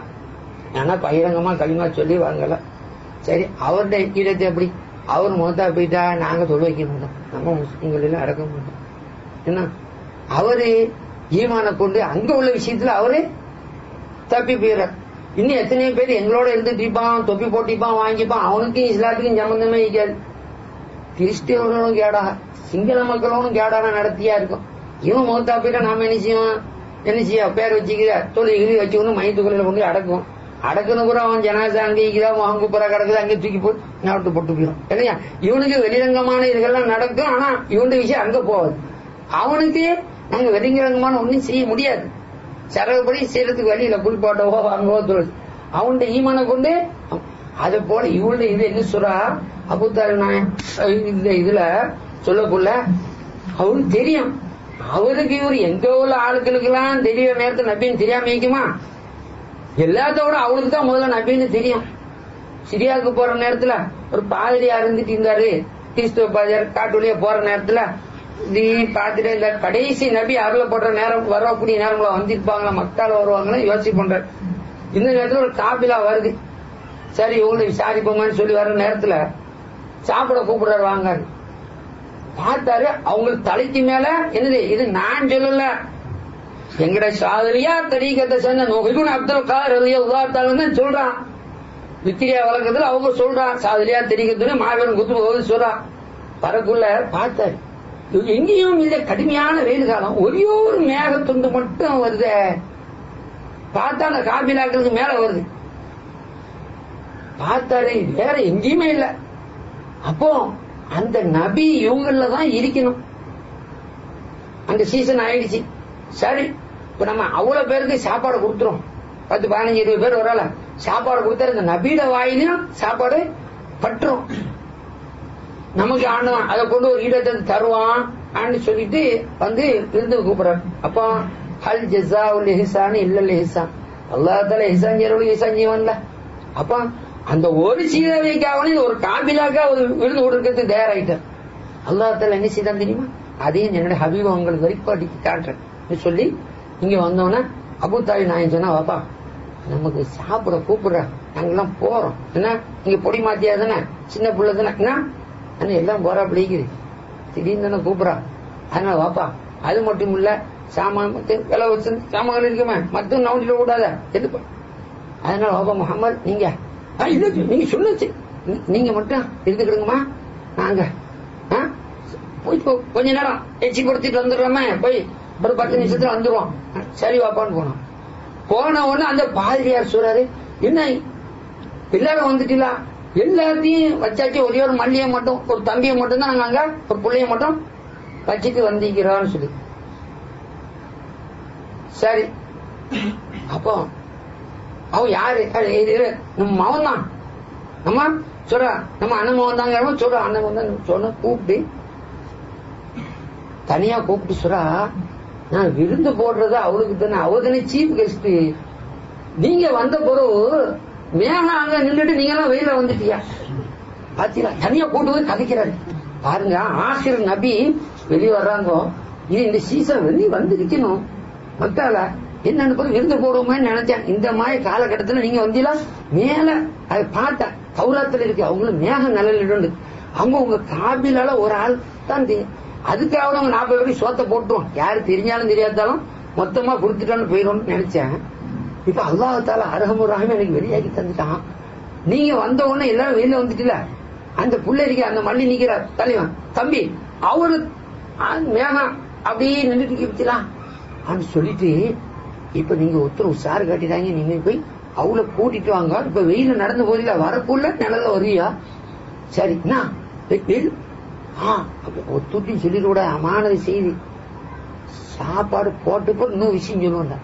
Speaker 1: ஆனா பகிரங்கமா களிமா சொல்லி வாங்கல சரி அவருடைய இடத்தை எப்படி அவர் மொத்தா போயிட்டா நாங்க தொழு வைக்க மாட்டோம் நம்ம முஸ்லிம்கள் அடக்க மாட்டோம் என்ன அவரு ஈமான கொண்டு அங்க உள்ள விஷயத்துல அவரு தப்பி போயிடுறார் இன்னும் எத்தனையோ பேர் எங்களோட இருந்துட்டு இருப்பான் தொப்பி போட்டிப்பான் வாங்கிப்பான் அவனுக்கும் இஸ்லாத்துக்கும் சம்பந்தமே இருக்காது கிறிஸ்டியவர்களும் கேடா சிங்கள மக்களும் கேடான நடத்தியா இருக்கும் இவன் மௌத்தா போயிட்டா நாம என்ன செய்வோம் என்ன செய்ய பேர் வச்சுக்கிற தொழில் வச்சுக்கணும் மையத்துக்குள்ள கொண்டு அடக்கும் அடக்கணும் கூட அவன் ஜனாசா அங்க இருக்கிறா வாங்க புற கிடக்குது அங்கே தூக்கி போட்டு நாட்டு போட்டு போயிடும் இல்லையா இவனுக்கு வெளிரங்கமான இதெல்லாம் நடக்கும் ஆனா இவனுடைய விஷயம் அங்க போகாது அவனுக்கு நாங்க வெளிரங்கமான ஒண்ணும் செய்ய முடியாது சரகப்படி செய்யறதுக்கு வழியில புல் போட்டவோ வாங்கவோ தொழில் அவனுடைய ஈமான கொண்டு அது போல இவளுடைய இது என்ன சொல்றா அபுத்தாரி நாயம் இந்த இதுல சொல்லக்குள்ள அவருக்கு தெரியும் அவருக்கு இவர் எங்க உள்ள ஆளுகளுக்கு எல்லாம் தெரிய நேரத்தில் நபின்னு தெரியாம இருக்குமா எல்லாத்தோட அவளுக்கு தான் முதல்ல நபின்னு தெரியும் சிரியாவுக்கு போற நேரத்துல ஒரு பாதிரியா இருந்துட்டு இருந்தாரு கிறிஸ்துவ பாதியார் காட்டு வழியா போற நேரத்துல நீ பாத்துட்டு இந்த கடைசி நபி அருள போடுற நேரம் வரக்கூடிய நேரங்கள வந்திருப்பாங்களா மக்கள் வருவாங்களா யோசிச்சு பண்ற இந்த நேரத்துல ஒரு காபிலா வருது சரி இவங்களை விசாரிப்போங்கன்னு சொல்லி வர்ற நேரத்துல சாப்பிட கூப்பிடுறாரு வாங்க பார்த்தாரு அவங்களுக்கு தலைக்கு மேல என்னது இது நான் சொல்லல எங்கட சாதரியா தரீக்கத்தை சேர்ந்த நோகிபுன் அப்துல் கார் தான் சொல்றான் வித்திரியா வழக்கத்துல அவங்க சொல்றான் சாதரியா தெரிவிக்கிறது மாபெரும் குத்து போது சொல்றான் வரக்குள்ள பார்த்தாரு எங்கேயும் இல்ல கடுமையான வெயில் காலம் ஒரே ஒரு மேகத்துண்டு மட்டும் வருது பார்த்தா அந்த காபிலாக்களுக்கு மேல வருது பார்த்தாரு வேற எங்கேயுமே இல்ல அப்போ அந்த நபி இவங்கள தான் இருக்கணும் அந்த சீசன் ஆயிடுச்சு சரி இப்ப நம்ம அவ்வளவு பேருக்கு சாப்பாடு கொடுத்துரும் பத்து பதினஞ்சு இருபது பேர் வரல சாப்பாடு கொடுத்தாரு இந்த நபியோட வாயிலையும் சாப்பாடு பற்றும் நமக்கு ஆண்டவன் அதை கொண்டு ஒரு இடத்தை தருவான் ஆண்டு சொல்லிட்டு வந்து இருந்து கூப்பிடுறாரு அப்போ ஹல் ஜெசா உல் ஹிசான் இல்ல ஹிசான் அல்லா தால ஹிசான் செய்யறவங்க ஹிசான் செய்வான்ல அப்ப அந்த ஒரு சீதவைக்காவனே ஒரு காபிலாக்கா ஒரு விருது கொடுக்கறதுக்கு தயாராயிட்டார் அல்லா தால என்ன செய்தான் தெரியுமா அதையும் என்னோட ஹபீபா உங்களுக்கு வரிப்பாட்டிக்கு காட்டுறேன் சொல்லி இங்க வந்தோன்னா அபு தாலி நான் சொன்னா வாப்பா நமக்கு சாப்பிட கூப்பிடுற நாங்கெல்லாம் போறோம் என்ன இங்க பொடி மாத்தியா தானே சின்ன புள்ள தானே என்ன ஆனா எல்லாம் போறா பிடிக்குது திடீர்னு தானே கூப்பிடுறா அதனால வாப்பா அது மட்டும் இல்ல சாமான் மத்த விலை வச்சு சாமான்கள் இருக்குமே மத்தும் நவுண்டில விடாத எதுப்பா அதனால வாப்பா முகமது நீங்க ஆ, இல்ல நீங்க சொல்லுச்சு நீ- நீங்க மட்டும் இருந்துக்கிடுங்கம்மா நாங்க ஆ, போய் கொ- கொஞ்ச நேரம் எச்சி படுத்திட்டு வந்துடுறோமே போய் ஒரு பத்து நிமிஷத்துல வந்துருவோம் சரி வாப்பான்னு போனோம் போன உடனே அந்த பாதிரியார் சொல்றாரு என்ன எல்லாரும் வந்துட்டீங்களா எல்லாத்தையும் வச்சாச்சு ஒரே ஒரு மல்லியை மட்டும் ஒரு தம்பியை மட்டும் தான் நாங்க அங்க ஒரு பிள்ளைய மட்டும் வச்சுட்டு வந்திருக்கிறோம்னு சொல்லி சரி அப்போ அவன் யாரு அது இது இது நம்ம மகன் தான் நம்ம சொல்ற நம்ம அண்ணன் மகன் தாங்க சொல்ற அண்ணன் மகன் தான் சொன்ன கூப்பிட்டு தனியா கூப்பிட்டு சொல்றா நான் விருந்து போடுறது அவளுக்கு தானே அவ தானே சீஃப் கெஸ்ட் நீங்க வந்த பிறகு மேகம் அங்க நின்றுட்டு நீங்க எல்லாம் வெயில வந்துட்டியா பாத்தீங்களா தனியா கூட்டு போய் கதைக்கிறாரு பாருங்க ஆசிரியர் நபி வெளியே வர்றாங்க இது இந்த சீசன் வெளியே வந்திருக்கணும் மத்தால என்னன்னு போய் விருந்து போடுவோமே நினைச்சேன் இந்த மாதிரி காலகட்டத்துல நீங்க வந்தீங்களா மேல அது பார்த்தேன் கௌராத்துல இருக்கு அவங்களும் மேகம் நிலையில அவங்க உங்க காபிலால ஒரு ஆள் தான் தெரியும் அதுக்காக அவங்க நாற்பது பேருக்கு சோத்த போட்டுருவோம் யாரு தெரிஞ்சாலும் தெரியாதாலும் மொத்தமா கொடுத்துட்டான்னு போயிடும்னு நினைச்சேன் இப்ப அல்லாஹால அரகமுறாம எனக்கு வெளியாக்கி தந்துட்டான் நீங்க வந்த உடனே எல்லாரும் வெளியில வந்துட்டுல அந்த புள்ள இருக்க அந்த மல்லி நிக்கிறார் தலைவன் தம்பி அவரு ஆ, மேகம் அப்படியே நின்றுட்டு இருக்கலாம் அப்படின்னு சொல்லிட்டு இப்ப நீங்க ஒருத்தர் உஷாரு காட்டிட்டாங்க நீங்க போய் அவளை கூட்டிட்டு வாங்க இப்ப வெயில நடந்து போதில்ல வரக்குள்ள நிழல்ல வருவியா சரி என்ன வெ- வெயில் ஆ அப்ப ஒத்துட்டின்னு சொல்லிட அமானது செய்தி சாப்பாடு போட்டு போட்டு இன்னும் விஷயம் சொல்லுவேன்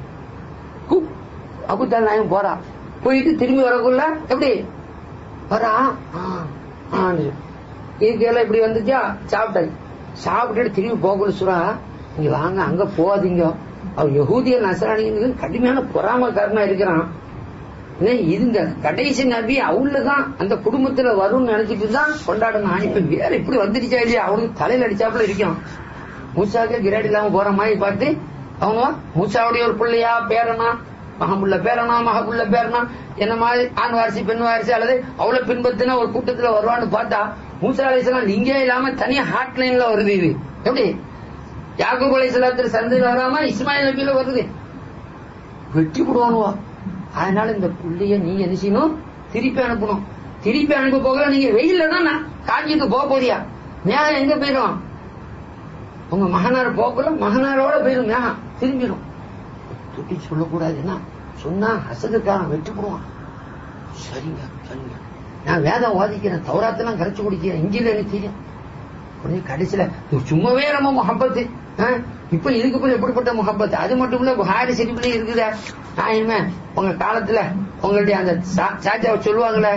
Speaker 1: அபுத்தால் நாயம் போறா போயிட்டு திரும்பி வரக்குள்ள எப்படி வரா ஆ, ஆன்னு. இதுக்கெல்லாம் இப்படி வந்துச்சா சாப்பிட்டாச்சு சாப்பிட்டுட்டு திரும்பி போகல சுரா நீங்க வாங்க அங்க போகாதீங்க அவர் யகூதிய நசராணிங்க கடுமையான பொறாமக்காரனா இருக்கிறான் என்ன, இது இந்த கடைசி நபி அவளுதான் அந்த குடும்பத்துல வரும்னு நினைச்சிட்டு தான் கொண்டாடணும் இப்ப வேற இப்படி வந்துடுச்சா இல்லையா அவனுக்கு தலையில அடிச்சாப்புல இருக்கும் மூசாக்கு கிரேட் இல்லாம போற மாதிரி பார்த்து அவங்க மூசாவுடைய ஒரு பிள்ளையா பேரனா மகமுள்ள பேரனா மகப்புள்ள பேரனா என்ன மாதிரி ஆண் வாரிசு பெண் வாரிசு அல்லது அவ்வளவு பின்பத்தின ஒரு கூட்டத்துல வருவான்னு பார்த்தா மூசா அலிசலாம் லிங்கே இல்லாம தனியா ஹாட் லைன்ல வருது இது எப்படி யாக்கூப் அலிசலாத்துல சந்தையில் வராம இஸ்மாயில் நபியில வருது வெட்டி விடுவானுவா அதனால இந்த புள்ளைய நீங்க என்ன செய்யணும் திருப்பி அனுப்பணும் திருப்பி அனுப்ப போகல நீங்க வெயில்ல தான் நான் காஞ்சிக்கு போக போறியா மேகம் எங்க போயிடும் உங்க மகனார் போகல மகனாரோட போயிடும் மேகம் திரும்பிடும் துட்டி சொல்லக்கூடாதுன்னா சொன்னா ஹசதுக்காரன் வெட்டி போடுவான் சரிங்க சரிங்க நான் வேதம் வாதிக்கிறேன் தௌராத்தெல்லாம் கரைச்சு குடிக்கிறேன் இஞ்சில எனக்கு தெரியும் உடனே கடைசியில இது சும்மாவே நம்ம முகப்பத்து இப்ப இதுக்கு போய் எப்படிப்பட்ட முகப்பத்து அது மட்டும் இல்ல புகாரி ஷெரீஃப்லயும் இருக்குதா நான் இனிமே உங்க காலத்துல உங்களுடைய அந்த சா- சாச்சாவை சொல்லுவாங்களே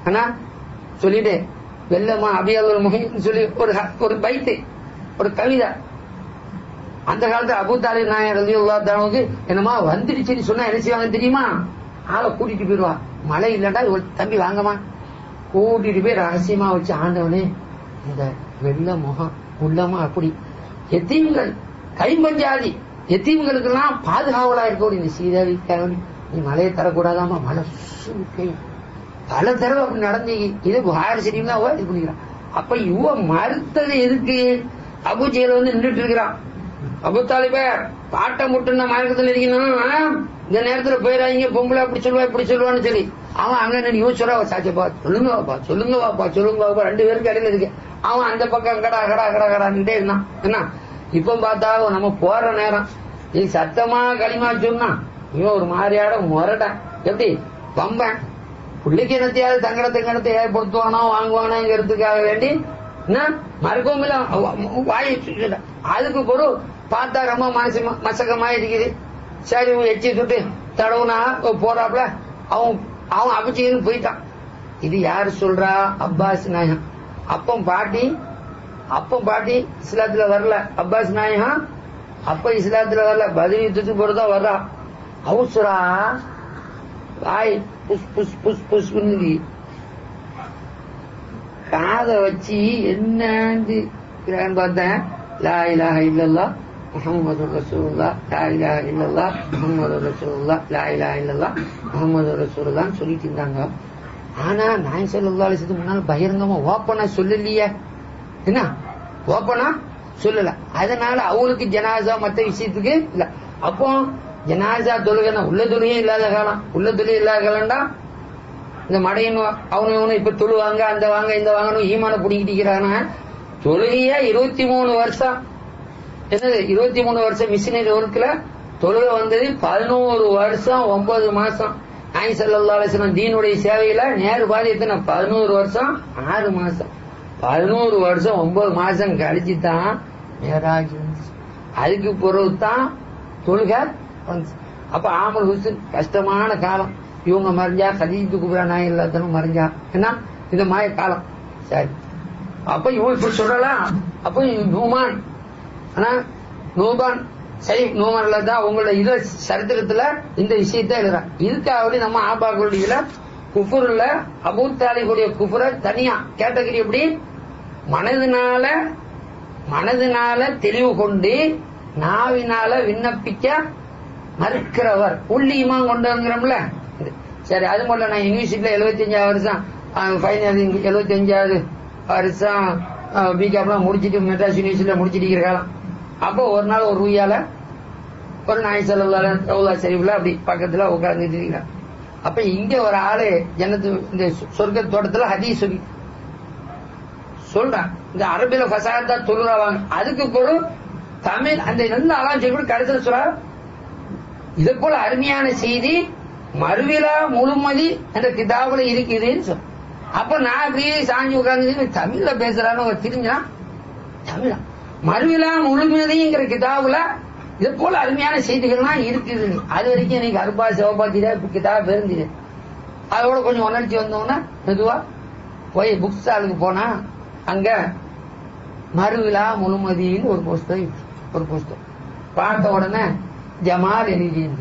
Speaker 1: ஆனா சொல்லிட்டு வெள்ளமா அபியால் முகின்னு சொல்லி ஒரு ஹ- ஒரு பைத்து ஒரு கவிதை அந்த காலத்துல அபு தாலிப் நாயர் ரலியல்லாஹு தஆலாவுக்கு என்னமா வந்துடுச்சுன்னு சொன்னா என்ன செய்வாங்க தெரியுமா ஆளை கூட்டிட்டு போயிடுவா மழை இல்லடா தம்பி வாங்கம்மா கூட்டிட்டு போய் ரகசியமா வச்சு ஆண்டவனே இந்த வெள்ள முகம் உள்ளமா அப்படி எத்தீம்கள் கைம்பஞ்சாதி எத்தீம்களுக்கெல்லாம் பாதுகாவலா இருக்கக்கூடிய இந்த சீதாவி கிழமை நீ மழையை தரக்கூடாதாமா மழை சுன்னு பெய்யும் பல தடவை அப்படி நடந்து இது புகார் சரியும் தான் இது பண்ணிக்கிறான் அப்ப இவ மறுத்தது எதுக்கு அபுஜெயில வந்து நின்றுட்டு இருக்கிறான் அபு தாலிபே பாட்டை முட்டுன மார்க்கத்தில் இருக்கணும் இந்த நேரத்துல போயிடாதீங்க பொம்பளை அப்படி சொல்லுவா இப்படி சொல்லுவான்னு சொல்லி அவன் அங்க நின்று இவன் சொல்றா சாச்சப்பா சொல்லுங்க வாப்பா சொல்லுங்க வாப்பா சொல்லுங்க வாப்பா ரெண்டு பேருக்கு இடையில இருக்கு அவன் அந்த பக்கம் கடா கடா கடா கடான்ட்டே இருந்தான் என்ன இப்ப பார்த்தா நம்ம போற நேரம் இது சத்தமா களிமா சொன்னா இவன் ஒரு மாதிரியாட முரட்டான் எப்படி பம்பன் பிள்ளைக்கு என்னத்தையாவது தங்கட தங்கடத்தை ஏற்படுத்துவானோ வாங்குவானோங்கிறதுக்காக வேண்டி என்ன மறுக்கவும் இல்ல அவ- வாயை சுத்திட்டா. அதுக்கு பொருள் பார்த்தா ரொம்ப மனசு ம- மசக்கமா இருக்குது சரி இவன் எச்சி சுட்டு தடவுனா போறாப்ல அவன் அவன் அபிச்சின்னு போயிட்டான் இது யாரு சொல்றா அப்பாஸ் நாயகம் அப்பம் பாட்டி அப்பம் பாட்டி இஸ்லாத்துல வரல அப்பாஸ் நாயகம் அப்ப இஸ்லாத்துல வரல பதில் யுத்தத்துக்கு போறதா வர்றா அவசரா வாய் புஸ் புஸ் புஸ் புஸ் காத வச்சு என்னன்னு இருக்கிறான்னு பார்த்தேன் லா இலாஹ இல்லல்லா முஹம்மது ரசூலுல்லா லா இலாஹ இல்லல்லா முஹம்மது ரசூலுல்லா லா இலாஹ இல்லல்லா முஹம்மது ரசூலுல்லான்னு சொல்லிட்டு இருந்தாங்க ஆனா நான் சொல்லல்லா அலிசத்துக்கு முன்னால் பகிரங்கமா ஓப்பனா சொல்லலையே என்ன ஓப்பனா சொல்லல அதனால அவங்களுக்கு ஜனாசா மத்த விஷயத்துக்கு இல்ல அப்போ ஜனாசா தொழுகைனா உள்ள தொழுகையும் இல்லாத காலம் உள்ள தொழுகை இல்லாத காலம்டா இந்த மடையன் அவனு இவனு இப்ப தொழுவாங்க அந்த வாங்க இந்த வாங்கணும் ஈமான பிடிக்கிட்டிக்கிறாங்க தொழுகையா இருபத்தி மூணு வருஷம் என்னது இருபத்தி மூணு வருஷம் மிஷினரி ஒர்க்ல தொழுகை வந்தது பதினோரு வருஷம் ஒன்பது மாசம் நாய் சல்லா அலிஸ்லாம் தீனுடைய சேவையில நேரு பாதி எத்தனை பதினோரு வருஷம் ஆறு மாசம் பதினோரு வருஷம் ஒன்பது மாசம் கழிச்சு தான் மேராஜ் வந்துச்சு. அதுக்கு பிறகு தான் தொழுகை வந்துச்சு. அப்ப ஆமல் ஹுசன் கஷ்டமான காலம் இவங்க மறைஞ்சா கதீஜு குபரா நாய் எல்லாத்தனும் மறைஞ்சா என்ன இந்த மாதிரி காலம் சரி அப்ப இவன் இப்ப சொல்லலாம் அப்ப நூமான் ஆனா நூபான் சரி நூமான்ல தான் உங்களோட இத சரித்திரத்துல இந்த விஷயத்த எழுதுறான் இதுக்காக நம்ம ஆபாக்களுடைய குஃபுர்ல அபூ தாலிபுடைய குஃபுரை தனியா கேட்டகிரி எப்படி மனதினால மனதினால தெளிவு கொண்டு நாவினால விண்ணப்பிக்க மறுக்கிறவர் உள்ளியுமா கொண்டு வந்துடும்ல இது. சரி அது மட்டும் நான் யூனிவர்சிட்டியில எழுபத்தஞ்சாவது வருஷம் ஃபைனல் எழுபத்தஞ்சாவது வருஷம் பிகாப்லாம் முடிச்சிட்டு மெட்ராஸ் யூனிவர்சிட்டியில முடிச்சிட்டு இருக்கிற காலம் அப்போ ஒரு நாள் ஒரு ரூயால ஒரு நாய் செலவுல ரவுலா சரிவுல அப்படி பக்கத்துல உட்கார்ந்துட்டு இருக்கிறான் அப்ப இங்க ஒரு ஆளு ஜன்னத்து இந்த சொ- சொர்க்க தோட்டத்துல ஹதீஸ் சொல்லி சொல்றான் இந்த அரபில ஃபசாதா தொழுறாவாங்க அதுக்கு பொருள் தமிழ் அந்த நல்ல அலாம் சொல்லி கடைசியில் சொல்ற இது போல அருமையான செய்தி மறுவிழா முழுமதி அந்த கிதாபுல இருக்குதுன்னு சொல்ற அப்ப நான் அப்படியே சாஞ்சி உட்கார்ந்து தமிழ்ல பேசுறான்னு ஒரு தெரிஞ்சா தமிழா மறுவிழா முழுமதிங்கிற கிதாபுல இது போல அருமையான செய்திகள்லாம் இருக்குது அது வரைக்கும் எனக்கு அருபா சிவபாத்தி தான் இப்ப கிதாப் இருந்தது அதோட கொஞ்சம் உணர்ச்சி வந்தோம்னா மெதுவா போய் புக் ஸ்டாலுக்கு போனா அங்க மறுவிழா முழுமதின்னு ஒரு புஸ்தகம் இருக்கு. ஒரு புஸ்தகம் பார்த்த உடனே ஜமால் எழுதியிருந்து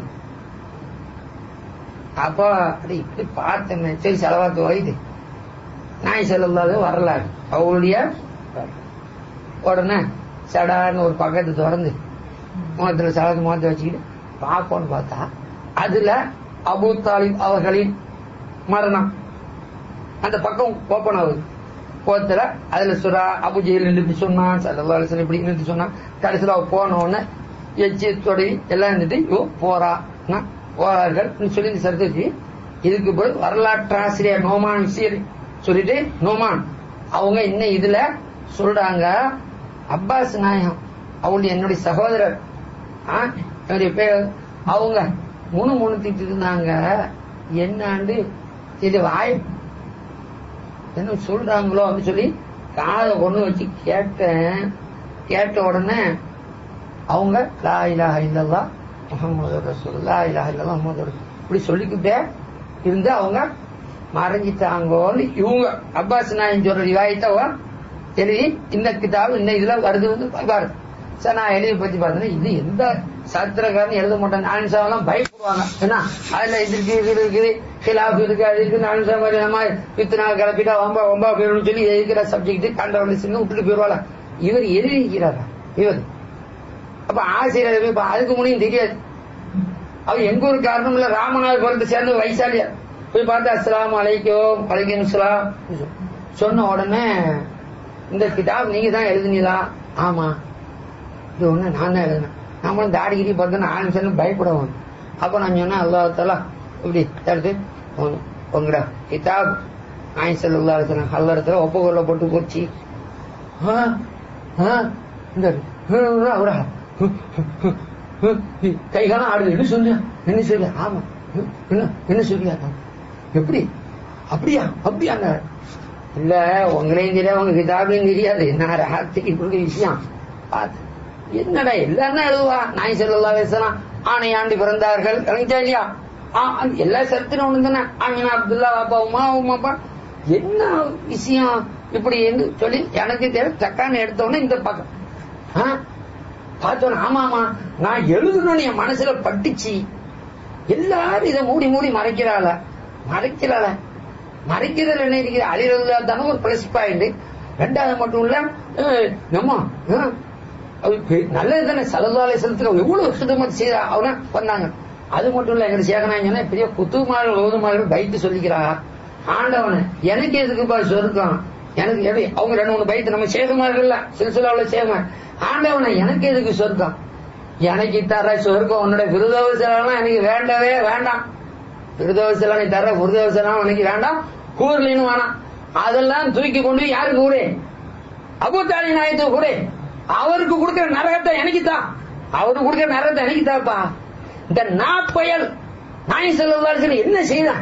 Speaker 1: அப்போ அப்படி இப்படி பார்த்தேன் சரி செலவாத்து வயது நாய் செல்லாத வரலாறு அவளுடைய உடனே சடான்னு ஒரு பக்கத்து திறந்து முகத்துல சலத்து முகத்தை வச்சுக்கிட்டு பார்ப்போம்னு பார்த்தா அதுல அபூ தாலிப் அவர்களின் மரணம் அந்த பக்கம் ஓப்பன் ஆகுது கோத்துல அதுல சுறா அபுஜெயில் நிறுத்தி சொன்னான் சல்லா அலிஸ்லாம் இப்படி நிறுத்தி சொன்னான் கடைசியில் அவ போன உடனே எச்சி தொடங்கி எல்லாம் இருந்துட்டு இவ போறா நான் போறார்கள் சொல்லி இந்த சரித்திருக்கு இதுக்கு போய் வரலாற்று ஆசிரியர் நோமான் சீர் சொல்லிட்டு நோமான் அவங்க இன்னும் இதுல சொல்றாங்க அப்பாஸ் நாயகம் அவங்களுடைய என்னுடைய சகோதரர் ஆ, என்னுடைய பேர் அவங்க முணு முணுத்திட்டு இருந்தாங்க என்னாண்டு இது வாய் என்ன சொல்றாங்களோ அப்படின்னு சொல்லி காதை கொண்டு வச்சு கேட்டேன் கேட்ட உடனே அவங்க லா இலாஹ இல்லல்லா முகமது ரசூல் லா இலாஹ இல்லல்லா முகமது ரசூல் இப்படி சொல்லிக்கிட்டே இருந்து அவங்க மறைஞ்சிட்டாங்கோன்னு இவங்க அப்பாஸ் நாயன் சொல்ற ரிவாயத்தை எழுதி இந்த கிதாபு இந்த இதுல வருது வந்து பாரு சார் நான் எழுதி பத்தி பார்த்தேன் இது எந்த சாத்திரக்காரன் எழுத மாட்டாங்க ஆன்சாவெல்லாம் பயப்படுவாங்க ஏன்னா அதுல இது இருக்கு இது இருக்குது கிலாப் இருக்கு அது இருக்கு ஆன்சா மாதிரி நம்ம வித்து நாள் கிளப்பிட்டா வம்பா வம்பா போயிடும் சொல்லி எழுதிக்கிற சப்ஜெக்ட் கண்டவன் சின்ன விட்டுட்டு போயிடுவாங்க இவர் எழுதி இருக்கிறாரா இவர் அப்ப ஆசிரியர் இப்ப அதுக்கு முன்னையும் தெரியாது அவர் எங்க ஒரு காரணம் இல்ல ராமநாத பிறந்து சேர்ந்து வைசாலியா போய் பார்த்து அஸ்லாம் அலைக்கும் அலைக்கும் அஸ்லாம் சொன்ன உடனே இந்த கிதாப் நீங்க தான் எழுதுனீங்களா ஆமா இது ஒண்ணு நான் தான் எழுதினேன் நம்மளும் தாடி கிரி பார்த்தோன்னா ஆரம்பிச்சு பயப்படுவோம் அப்ப நான் சொன்னேன் அல்லாஹாலா இப்படி எடுத்து உங்க- உங்கடா கிதாப் ஆயின் செல்லா இருக்கிறேன் அல்லறத்துல ஒப்ப கொள்ளப்பட்டு போச்சு ஆ, ஆ, இந்த ஆ, அவரா கைகாலம் ஆடுது என்ன சொல்லியா என்ன சொல்லியா ஆமா என்ன என்ன சொல்லியா எப்படி அப்படியா அப்படியாங்க இல்ல உங்களையும் தெரியாது உங்க கிதாபையும் தெரியாது நான் ராத்திரி கொடுக்க விஷயம் பார்த்து என்னடா எல்லாரும் தான் எழுதுவா நாய் செல்லா பேசலாம் ஆணை ஆண்டு பிறந்தார்கள் எனக்கு இல்லையா ஆ, அது எல்லா சரித்திரம் ஒண்ணு தானே ஆமினா அப்துல்லா அப்பா உமா உமாப்பா என்ன விஷயம் இப்படி என்று சொல்லி எனக்கு தேவை டக்கான்னு எடுத்த உடனே இந்த பக்கம் ஆ, பார்த்தோன்னு ஆமா ஆமா நான் எழுதணும்னு என் மனசுல பட்டுச்சு எல்லாரும் இதை மூடி மூடி மறைக்கிறாள மறைக்கிறாள மறைக்கிறதுல என்ன இருக்கிற அழிறதுல தானே ஒரு பிளஸ் பாயிண்ட் ரெண்டாவது மட்டும் இல்ல அஹ், நம்ம அஹ், அது பெ- நல்லது தானே சலதாலை செலுத்துற எவ்வளவு சுத்தமத்து செய்யறா அவனா வந்தாங்க அது மட்டும் இல்ல எங்க சேகனாங்கன்னா பெரிய குத்துமார்கள் ஓதுமார்கள் பைத்து சொல்லிக்கிறா ஆண்டவன எனக்கு எதுக்குப்பா சொருக்கம் எனக்கு எது அவங்க ரெண்டு மூணு பைத்து நம்ம சேகமார்கள்ல சில்சிலாவில் சேகமா ஆண்டவன எனக்கு எதுக்கு சொர்க்கம் எனக்கு தர சொர்க்கம் உன்னோட விருதவசலாம் எனக்கு வேண்டவே வேண்டாம் விருதவசலாம் நீ தர விருதவசலாம் எனக்கு வேண்டாம் கூர்லின்னு வேணாம் அதெல்லாம் தூக்கி கொண்டு போய் யாருக்கு கூட அபுத்தாலி நாயத்துக்கு கூட அவருக்கு கொடுக்கிற நரகத்தை எனக்கு தான் அவருக்கு கொடுக்கிற நரகத்தை எனக்கு தாப்பா இந்த நாப்பயல் நாய் செல்வதார்கள் என்ன செய்தான்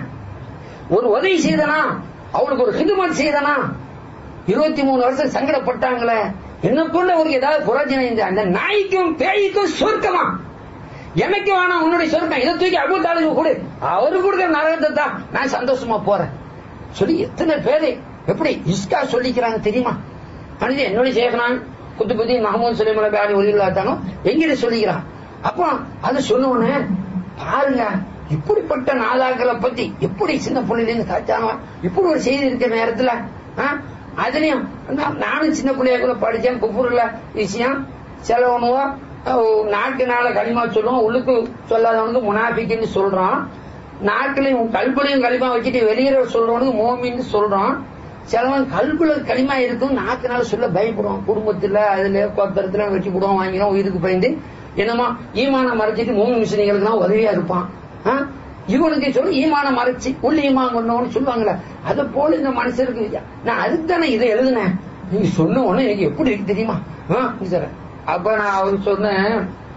Speaker 1: ஒரு உதவி செய்தனா அவனுக்கு ஒரு ஹிதுமத் செய்தனா இருபத்தி மூணு வருஷம் சங்கடப்பட்டாங்களே என்ன கொண்டு அவருக்கு ஏதாவது புரோஜனம் இந்த அந்த நாய்க்கும் பேய்க்கும் சொர்க்கமா எனக்கு வேணாம் உன்னுடைய சொர்க்கம் இதை தூக்கி அபுத்தாலுக்கு கொடு அவரு கொடுக்கிற நரகத்தை தான் நான் சந்தோஷமா போறேன் சொல்லி எத்தனை பேரு எப்படி இஸ்கா சொல்லிக்கிறாங்க தெரியுமா மனிதன் என்னுடைய சேகனான் குத்துபதி மஹமூத் சுலைமல பேரி ஒலிகளாத்தானோ எங்கிட்ட சொல்லிக்கிறான் அப்போ அதை சொன்னோடனே பாருங்க இப்படிப்பட்ட நாதாக்களை பத்தி எப்படி சின்ன பிள்ளையில காய்ச்சானோ இப்படி ஒரு செய்தி இருக்கிற நேரத்துல ஆ, அதுலயும் நான் நானும் சின்ன பிள்ளைய கூட படிச்சேன் குப்பூர்ல விஷயம் செலவனுவோ நாட்டு நாள களிமா சொல்லுவோம் உள்ளுக்கு சொல்லாதவனுக்கு முனாபிக்குன்னு சொல்றான் நாட்டிலையும் கல்புலையும் களிமா வச்சுட்டு வெளியில சொல்றவனுக்கு மோமின்னு சொல்றான் சிலவன் கல்புல களிமா இருக்கும் நாக்குனால சொல்ல பயப்படுவான் குடும்பத்துல அதுல கோத்தரத்துல வெட்டி போடுவான் வாங்கிடும் உயிருக்கு பயந்து என்னமா ஈமான மறைச்சிட்டு மூணு மிஷினிகளுக்கு தான் உதவியா இருப்பான் ஆ? இவனுக்கு சொல்லி ஈமான மறைச்சு உள்ள ஈமான் கொண்டவன்னு சொல்லுவாங்கல்ல அது போல இந்த மனுஷருக்கு வித்தியா- நான் அதுக்கு தானே இதை எழுதுனேன் நீங்க சொன்ன உடனே எனக்கு எப்படி இருக்கு தெரியுமா ஆ, சார் அப்ப நான் அவருக்கு சொன்னேன்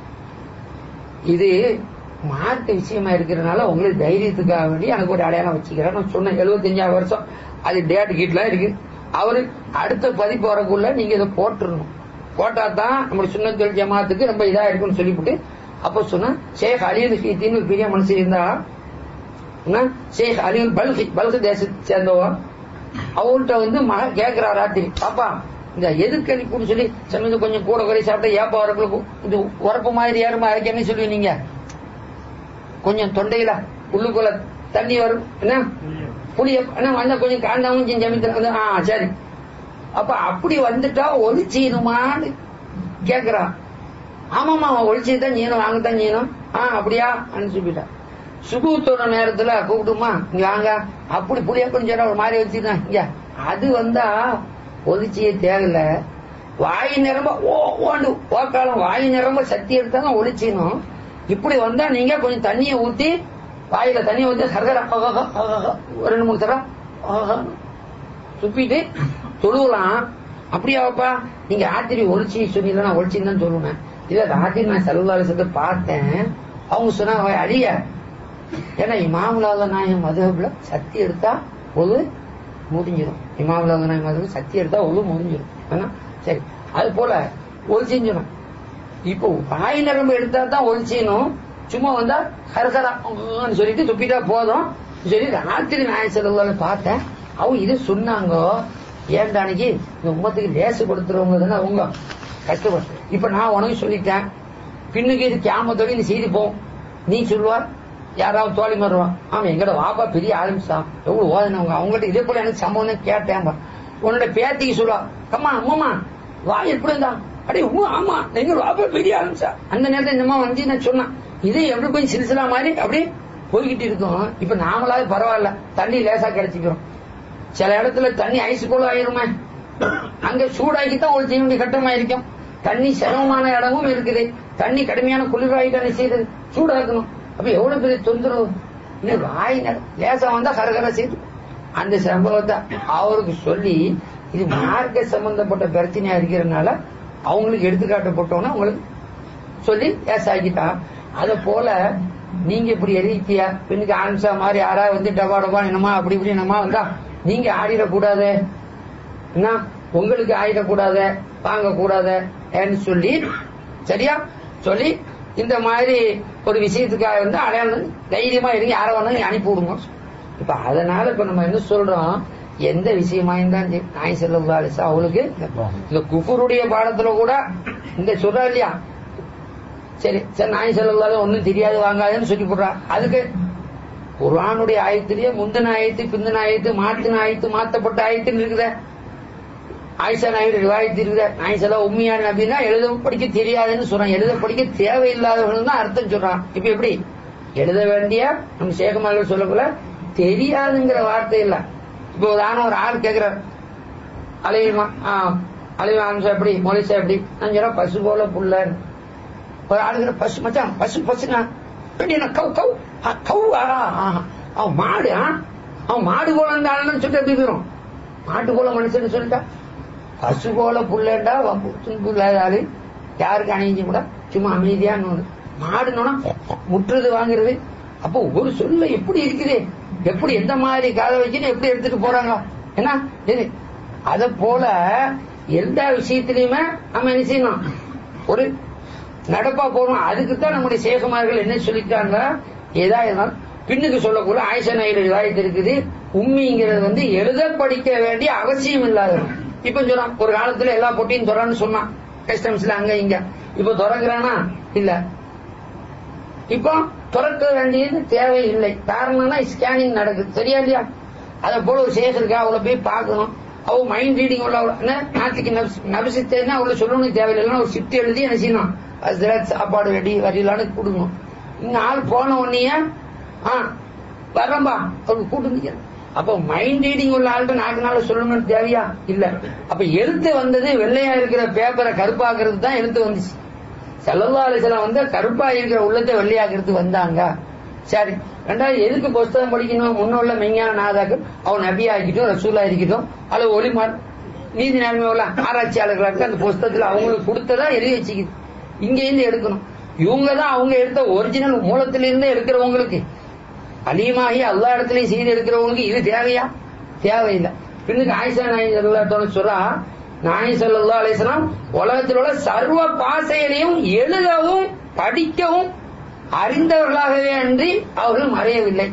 Speaker 1: இது மார்க் விஷயமா இருக்கிறதுனால உங்களுக்கு தைரியத்துக்காக வேண்டி எனக்கு ஒரு அடையாளம் வச்சுக்கிறேன் நான் சொன்னேன் எழுபத்தஞ்சாவது வருஷம் அது டேட் கீட்லாம் இருக்கு அவரு அடுத்த பதிப்பு வரக்குள்ள நீங்க இதை போட்டுறணும் போட்டா தான் நம்ம சுண்ணத்தொழில் ஜமாத்துக்கு ரொம்ப இதா இருக்கும்னு சொல்லிவிட்டு அப்ப சொன்னா ஷேக் அலியல் ஹீத்தின்னு ஒரு பெரிய மனுஷன் இருந்தா என்ன? ஷேக் அலியல் பல்கி பல்கு தேசத்தை சேர்ந்தவா அவங்கள்ட்ட வந்து மக கேக்குறா ராத்திரி பாப்பா இந்த எதுக்களிப்புன்னு சொல்லி சொன்னது கொஞ்சம் கூட குறை சாப்பிட்டா ஏப்பா வரக்குள்ள இது உரப்பு மாதிரி யாருமா அதுக்கு என்ன சொல்லுவீங்க கொஞ்சம் தொண்டையில உள்ளுக்குள்ள தண்ணி வரும் என்ன புளிய என்ன வந்தா கொஞ்சம் காண்டாவும் ஜமீன் ஆ சரி அப்ப அப்படி வந்துட்டா ஒளிச்சீனுமான்னு கேக்குறான் ஆமாமா அவன் ஒளிச்சுதான் செய்யணும் வாங்கத்தான் செய்யணும் ஆ அப்படியா சொல்லிட்டா சுகுத்தோட நேரத்துல கூப்பிட்டுமா இங்க வாங்க அப்படி புளிய கொஞ்சம் ஒரு மாதிரி வச்சுருந்தேன் இங்க அது வந்தா ஒளிச்சியே தேவையில்ல வாய் நிரம்ப ஓ ஓண்டு ஓக்காலம் வாய் நிரம்ப சக்தி எடுத்தாலும் ஒளிச்சினும் இப்படி வந்தா நீங்க கொஞ்சம் தண்ணியை ஊத்தி வாயில தண்ணியை ஊத்தி சர்க்கரை ஆஹா, ஆஹா, ஒரு ரெண்டு மூணு தரம் ஆஹா, துப்பிட்டு தொழுவலாம் அப்படியாப்பா நீங்க ஆத்திரி ஒழிச்சி சொன்னீங்க நான் ஒழிச்சின்னு தான் சொல்லுவேன் இல்ல ராத்திரி நான் செல்வாலசத்தை பார்த்தேன் அவங்க சொன்னாங்க "ஓய், அழிய ஏன்னா இமாமுலாத நாயம் மதுஹப்ல சக்தி எடுத்தா ஒழு முடிஞ்சிடும் இமாமுலாத நாயம் மதுஹப் சக்தி எடுத்தா ஒழு முடிஞ்சிடும் ஆனா, சரி அது போல ஒழிச்சின்னு சொன்னேன் இப்போ வாய் நரம்பு எடுத்தா தான் ஒழிச்சினும் சும்மா வந்தா ஹர்ஹரா சொல்லிட்டு துப்பிட்டா போதும் சொல்லி ராத்திரி நாய செலவுல பார்த்தேன் அவங்க இது சொன்னாங்க ஏன்டா அன்னைக்கு இந்த உம்மத்துக்கு லேசு கொடுத்துருவங்க தானே அவங்க கஷ்டப்பட்டு இப்ப நான் உனக்கு சொல்லிட்டேன் பின்னுக்கு இது கேமத்தோட இந்த செய்தி போகும் நீ சொல்லுவார் யாராவது தோழி வருவான் ஆமா எங்கட வாப்பா பெரிய ஆரம்பிச்சா எவ்வளவு ஓதனவங்க அவங்ககிட்ட இதே போல எனக்கு சம்பவம் கேட்டேன் உன்னோட பேத்திக்கு சொல்லுவா கம்மா அம்மாமா வா எப்படி இருந்தா அடே உமா ஆமா எங்க வாப்பா பெரிய ஆரம்பிச்சா அந்த நேரத்துல இந்த அம்மா வந்து நான் சொன்னான் இது எப்படி போய் சிறுசிலா மாதிரி அப்படியே போய்கிட்டு இருக்கும் இப்ப நாமளாவது பரவாயில்ல தண்ணி லேசா கிடைச்சிக்கிறோம் சில இடத்துல தண்ணி ஐஸ் போல ஆயிருமே அங்க சூடாக்கி தான் ஒரு செய்ய வேண்டிய கட்டமா இருக்கும் தண்ணி சிரமமான இடமும் இருக்குது தண்ணி கடுமையான குளிராயிட்டானே செய்யுது சூடாக்கணும் அப்ப எவ்வளவு பெரிய தொந்தரவு இன்னும் வாய் நட- லேசா வந்தா கரகர செய்து அந்த சம்பவத்தை அவருக்கு சொல்லி இது மார்க்க சம்பந்தப்பட்ட பிரச்சனையா இருக்கிறதுனால அவங்களுக்கு எடுத்துக்காட்டு போட்டோம்னா உங்களுக்கு சொல்லி லேசாக்கிட்டா அத போல நீங்க இப்படி எழுதிட்டியா பெண்ணுக்கு ஆரம்பிச்சா மாதிரி யாராவது வந்து டபா டபா என்னமா அப்படி இப்படி என்னமா வந்தா நீங்க ஆடிடக்கூடாது என்ன உங்களுக்கு ஆயிடக்கூடாத வாங்க கூடாத ஏன்னு சொல்லி சரியா சொல்லி இந்த மாதிரி ஒரு விஷயத்துக்காக வந்து அடையாளம் தைரியமா இருங்க யாரை வேணாலும் அனுப்பி விடுங்க இப்ப அதனால இப்ப நம்ம என்ன சொல்றோம் எந்த விஷயமா இருந்தாலும் சரி, நாய் செல்லும் அவளுக்கு இந்த குஃபருடைய பாடத்துல கூட இந்த சொல்றா இல்லையா சரி சரி நாய் செல்லலாத ஒண்ணும் தெரியாது வாங்காதுன்னு சொல்லி போடுறா அதுக்கு குர்ஆனுடைய ஆயத்திலேயே முந்தின ஆயத்து பிந்தின ஆயத்து மாத்தின ஆயத்து மாத்தப்பட்ட ஆயத்துன்னு இருக்குதே ஆயிஷா நாயுடு ரிவாயத்து இருக்குதே ஆயிஷா உண்மையான அப்படின்னா எழுத படிக்க தெரியாதுன்னு சொல்றான் எழுத படிக்க தேவையில்லாதவர்கள் தான் அர்த்தம் சொல்றான் இப்ப எப்படி எழுத வேண்டிய நம்ம சேகமாக சொல்லக்குள்ள தெரியாதுங்கிற வார்த்தை இல்ல இப்போ உதாரணம் ஒரு ஆள் கேக்குறார் அலையுமா அலைவா அம்சம் எப்படி மொழிசா எப்படி நான் சொல்றேன் பசு போல புள்ளன்னு ஒரு ஆளுங்கிற பசு மச்சான் பசு பசுங்க என்ன கவு கவு ஆ, கவ்வா ஆ, அவன் மாடு ஆ? அவன் மாடு போல அந்த ஆளுன்னு சொல்லிட்டு எப்படி போயிரும் மாட்டு போல மனுஷன் சொல்லிட்டா பசு போல புள்ளண்டா வம்பு துன்பு இல்லாத ஆளு யாருக்கு அணிஞ்சு கூட சும்மா அமைதியான்னு ஒண்ணு. மாடுனோனா முற்றுறது வாங்குறது அப்போ ஒரு சொல்ல எப்படி இருக்குது எப்படி எந்த மாதிரி காதை வச்சுட்டு எப்படி எடுத்துட்டு போறாங்க என்ன இது அத போல எல்லா விஷயத்திலயுமே நம்ம என்ன செய்யணும் ஒரு நடப்பா போறோம் அதுக்கு தான் நம்முடைய சேகமார்கள் என்ன சொல்லிட்டாங்க ஏதா இருந்தாலும் பின்னுக்கு சொல்லக்கூட ஆயிஷா நாயுடு வாய்த்து இருக்குது உண்மைங்கிறது வந்து எழுத படிக்க வேண்டிய அவசியம் இல்லாதது இப்ப சொல்றான் ஒரு காலத்துல எல்லா பொட்டியும் துறன்னு சொன்னான் கஸ்டம்ஸ்ல அங்க இங்க இப்ப திறக்கிறானா இல்ல இப்போ திறக்க வேண்டியது தேவையில்லை காரணம்னா ஸ்கேனிங் நடக்குது சரியா இல்லையா அதை போல ஒரு சேஷ் இருக்கா அவளை போய் பார்க்கணும் அவ மைண்ட் ரீடிங் உள்ள அவள- என்ன நாட்டுக்கு நபிசித்தேன்னா அவளை சொல்லணும் தேவையில்லைன்னா ஒரு சிப்ட் எழுதி என்ன செய்யணும் அது சாப்பாடு ரெடி வரையிலான்னு கொடுக்கணும் இங்க ஆள் போன உடனே ஆ வரம்பா அவருக்கு கூட்டு நிக்கிறேன் அப்ப மைண்ட் ரீடிங் உள்ள ஆள்கிட்ட நாக்கு நாள் சொல்லணும்னு தேவையா இல்ல அப்ப எழுத்து வந்தது வெள்ளையா இருக்கிற பேப்பரை கருப்பாக்குறது தான் எழுத்து வந்துச்சு செல்லல்லா அலிசலாம் வந்து கருப்பா இருக்கிற உள்ளத்தை வெள்ளையாக்குறது வந்தாங்க சரி ரெண்டாவது எதுக்கு புஸ்தகம் படிக்கணும் முன்னுள்ள மெஞ்ஞான நாதாக்கள் அவன் நபியா இருக்கட்டும் ரசூலா இருக்கட்டும் அல்லது ஒளிமார் நீதி நேர்மை உள்ள ஆராய்ச்சியாளர்களுக்கு அந்த புஸ்தகத்துல அவங்களுக்கு கொடுத்ததா எழுதி வச்சுக்குது இங்க இருந்து எடுக்கணும் இவங்க தான் அவங்க எடுத்த ஒரிஜினல் மூலத்திலிருந்து எடுக்கிறவங்களுக்கு அலிமாகி எல்லா இடத்துலயும் செய்து எடுக்கிறவங்களுக்கு இது தேவையா தேவையில்லை பின்னுக்கு ஆயிஷா நாயி சொல்லாத்தோட சொல்றா நாயி சல்லா அலிஸ்லாம் உலகத்தில் உள்ள சர்வ பாசைகளையும் எழுதவும் படிக்கவும் அறிந்தவர்களாகவே அன்றி அவர்கள் மறையவில்லை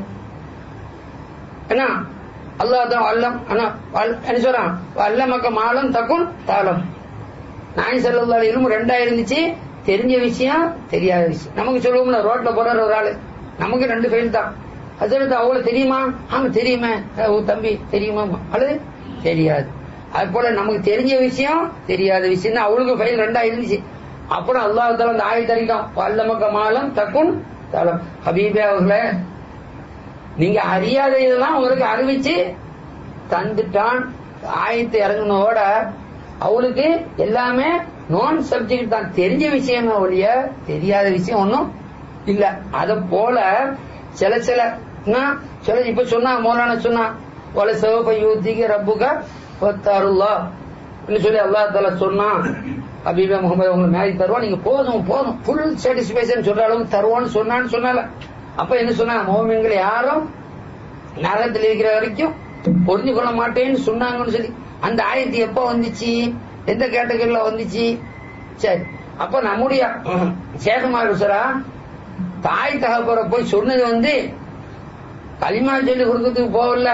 Speaker 1: என்ன அல்லாஹ் தான் அல்லம் ஆனா வல்- என்ன சொல்றான் வல்லமக்க மாலம் தக்கும் தாளம் நாய் செல்லா இரும்பு ரெண்டா இருந்துச்சு தெரிஞ்ச விஷயம் தெரியாத விஷயம் நமக்கு சொல்லுவோம்ல ரோட்ல போறாரு ஒரு ஆளு நமக்கு ரெண்டு ஃபெயில் தான் அதற்கு அவ்வளவு தெரியுமா ஆமா தெரியுமே அஹ் உன் தம்பி தெரியுமா அல்லது தெரியாது அது போல நமக்கு தெரிஞ்ச விஷயம் தெரியாத விஷயம் தான் அவளுக்கு ஃபெயில் ரெண்டா இருந்துச்சு அப்புறம் அல்லாஹால அந்த ஆயுள் தரிக்கும் வல்லமக்க மாலம் தக்கும் தாளம் ஹபீபே அவர்களே நீங்க அறியாத இதெல்லாம் உங்களுக்கு அறிவிச்சு தந்துட்டான் ஆயத்து இறங்கினோட அவளுக்கு எல்லாமே நான் சப்ஜெக்ட் தான் தெரிஞ்ச விஷயம் ஒழிய தெரியாத விஷயம் ஒன்றும் இல்ல அத போல சில சில என்ன, சில இப்ப சொன்னா மோலான சொன்னா ஒல சிவப்ப யூத்திக்கு ரப்புக ஒத்தாருல்லா சொல்லி அல்லா தால சொன்னான் அபீபா முகமது உங்களுக்கு மேரி தருவோம் நீங்க போதும் போதும் ஃபுல் சாட்டிஸ்பேக்ஷன் சொல்ற அளவுக்கு தருவோம்னு சொன்னான்னு சொன்னால அப்ப என்ன சொன்னா மோமின்கள் யாரும் நரகத்தில் இருக்கிற வரைக்கும் பொருந்தி கொள்ள மாட்டேன்னு சொன்னாங்கன்னு சொல்லி அந்த ஆயத்து எப்ப வந்துச்சு எந்த கேட்டகரியில வந்துச்சு சரி அப்ப நம்முடைய சேகமாரு சாரா தாய் தகப்பரை போய் சொன்னது வந்து களிமா சொல்லி கொடுக்கறதுக்கு போகல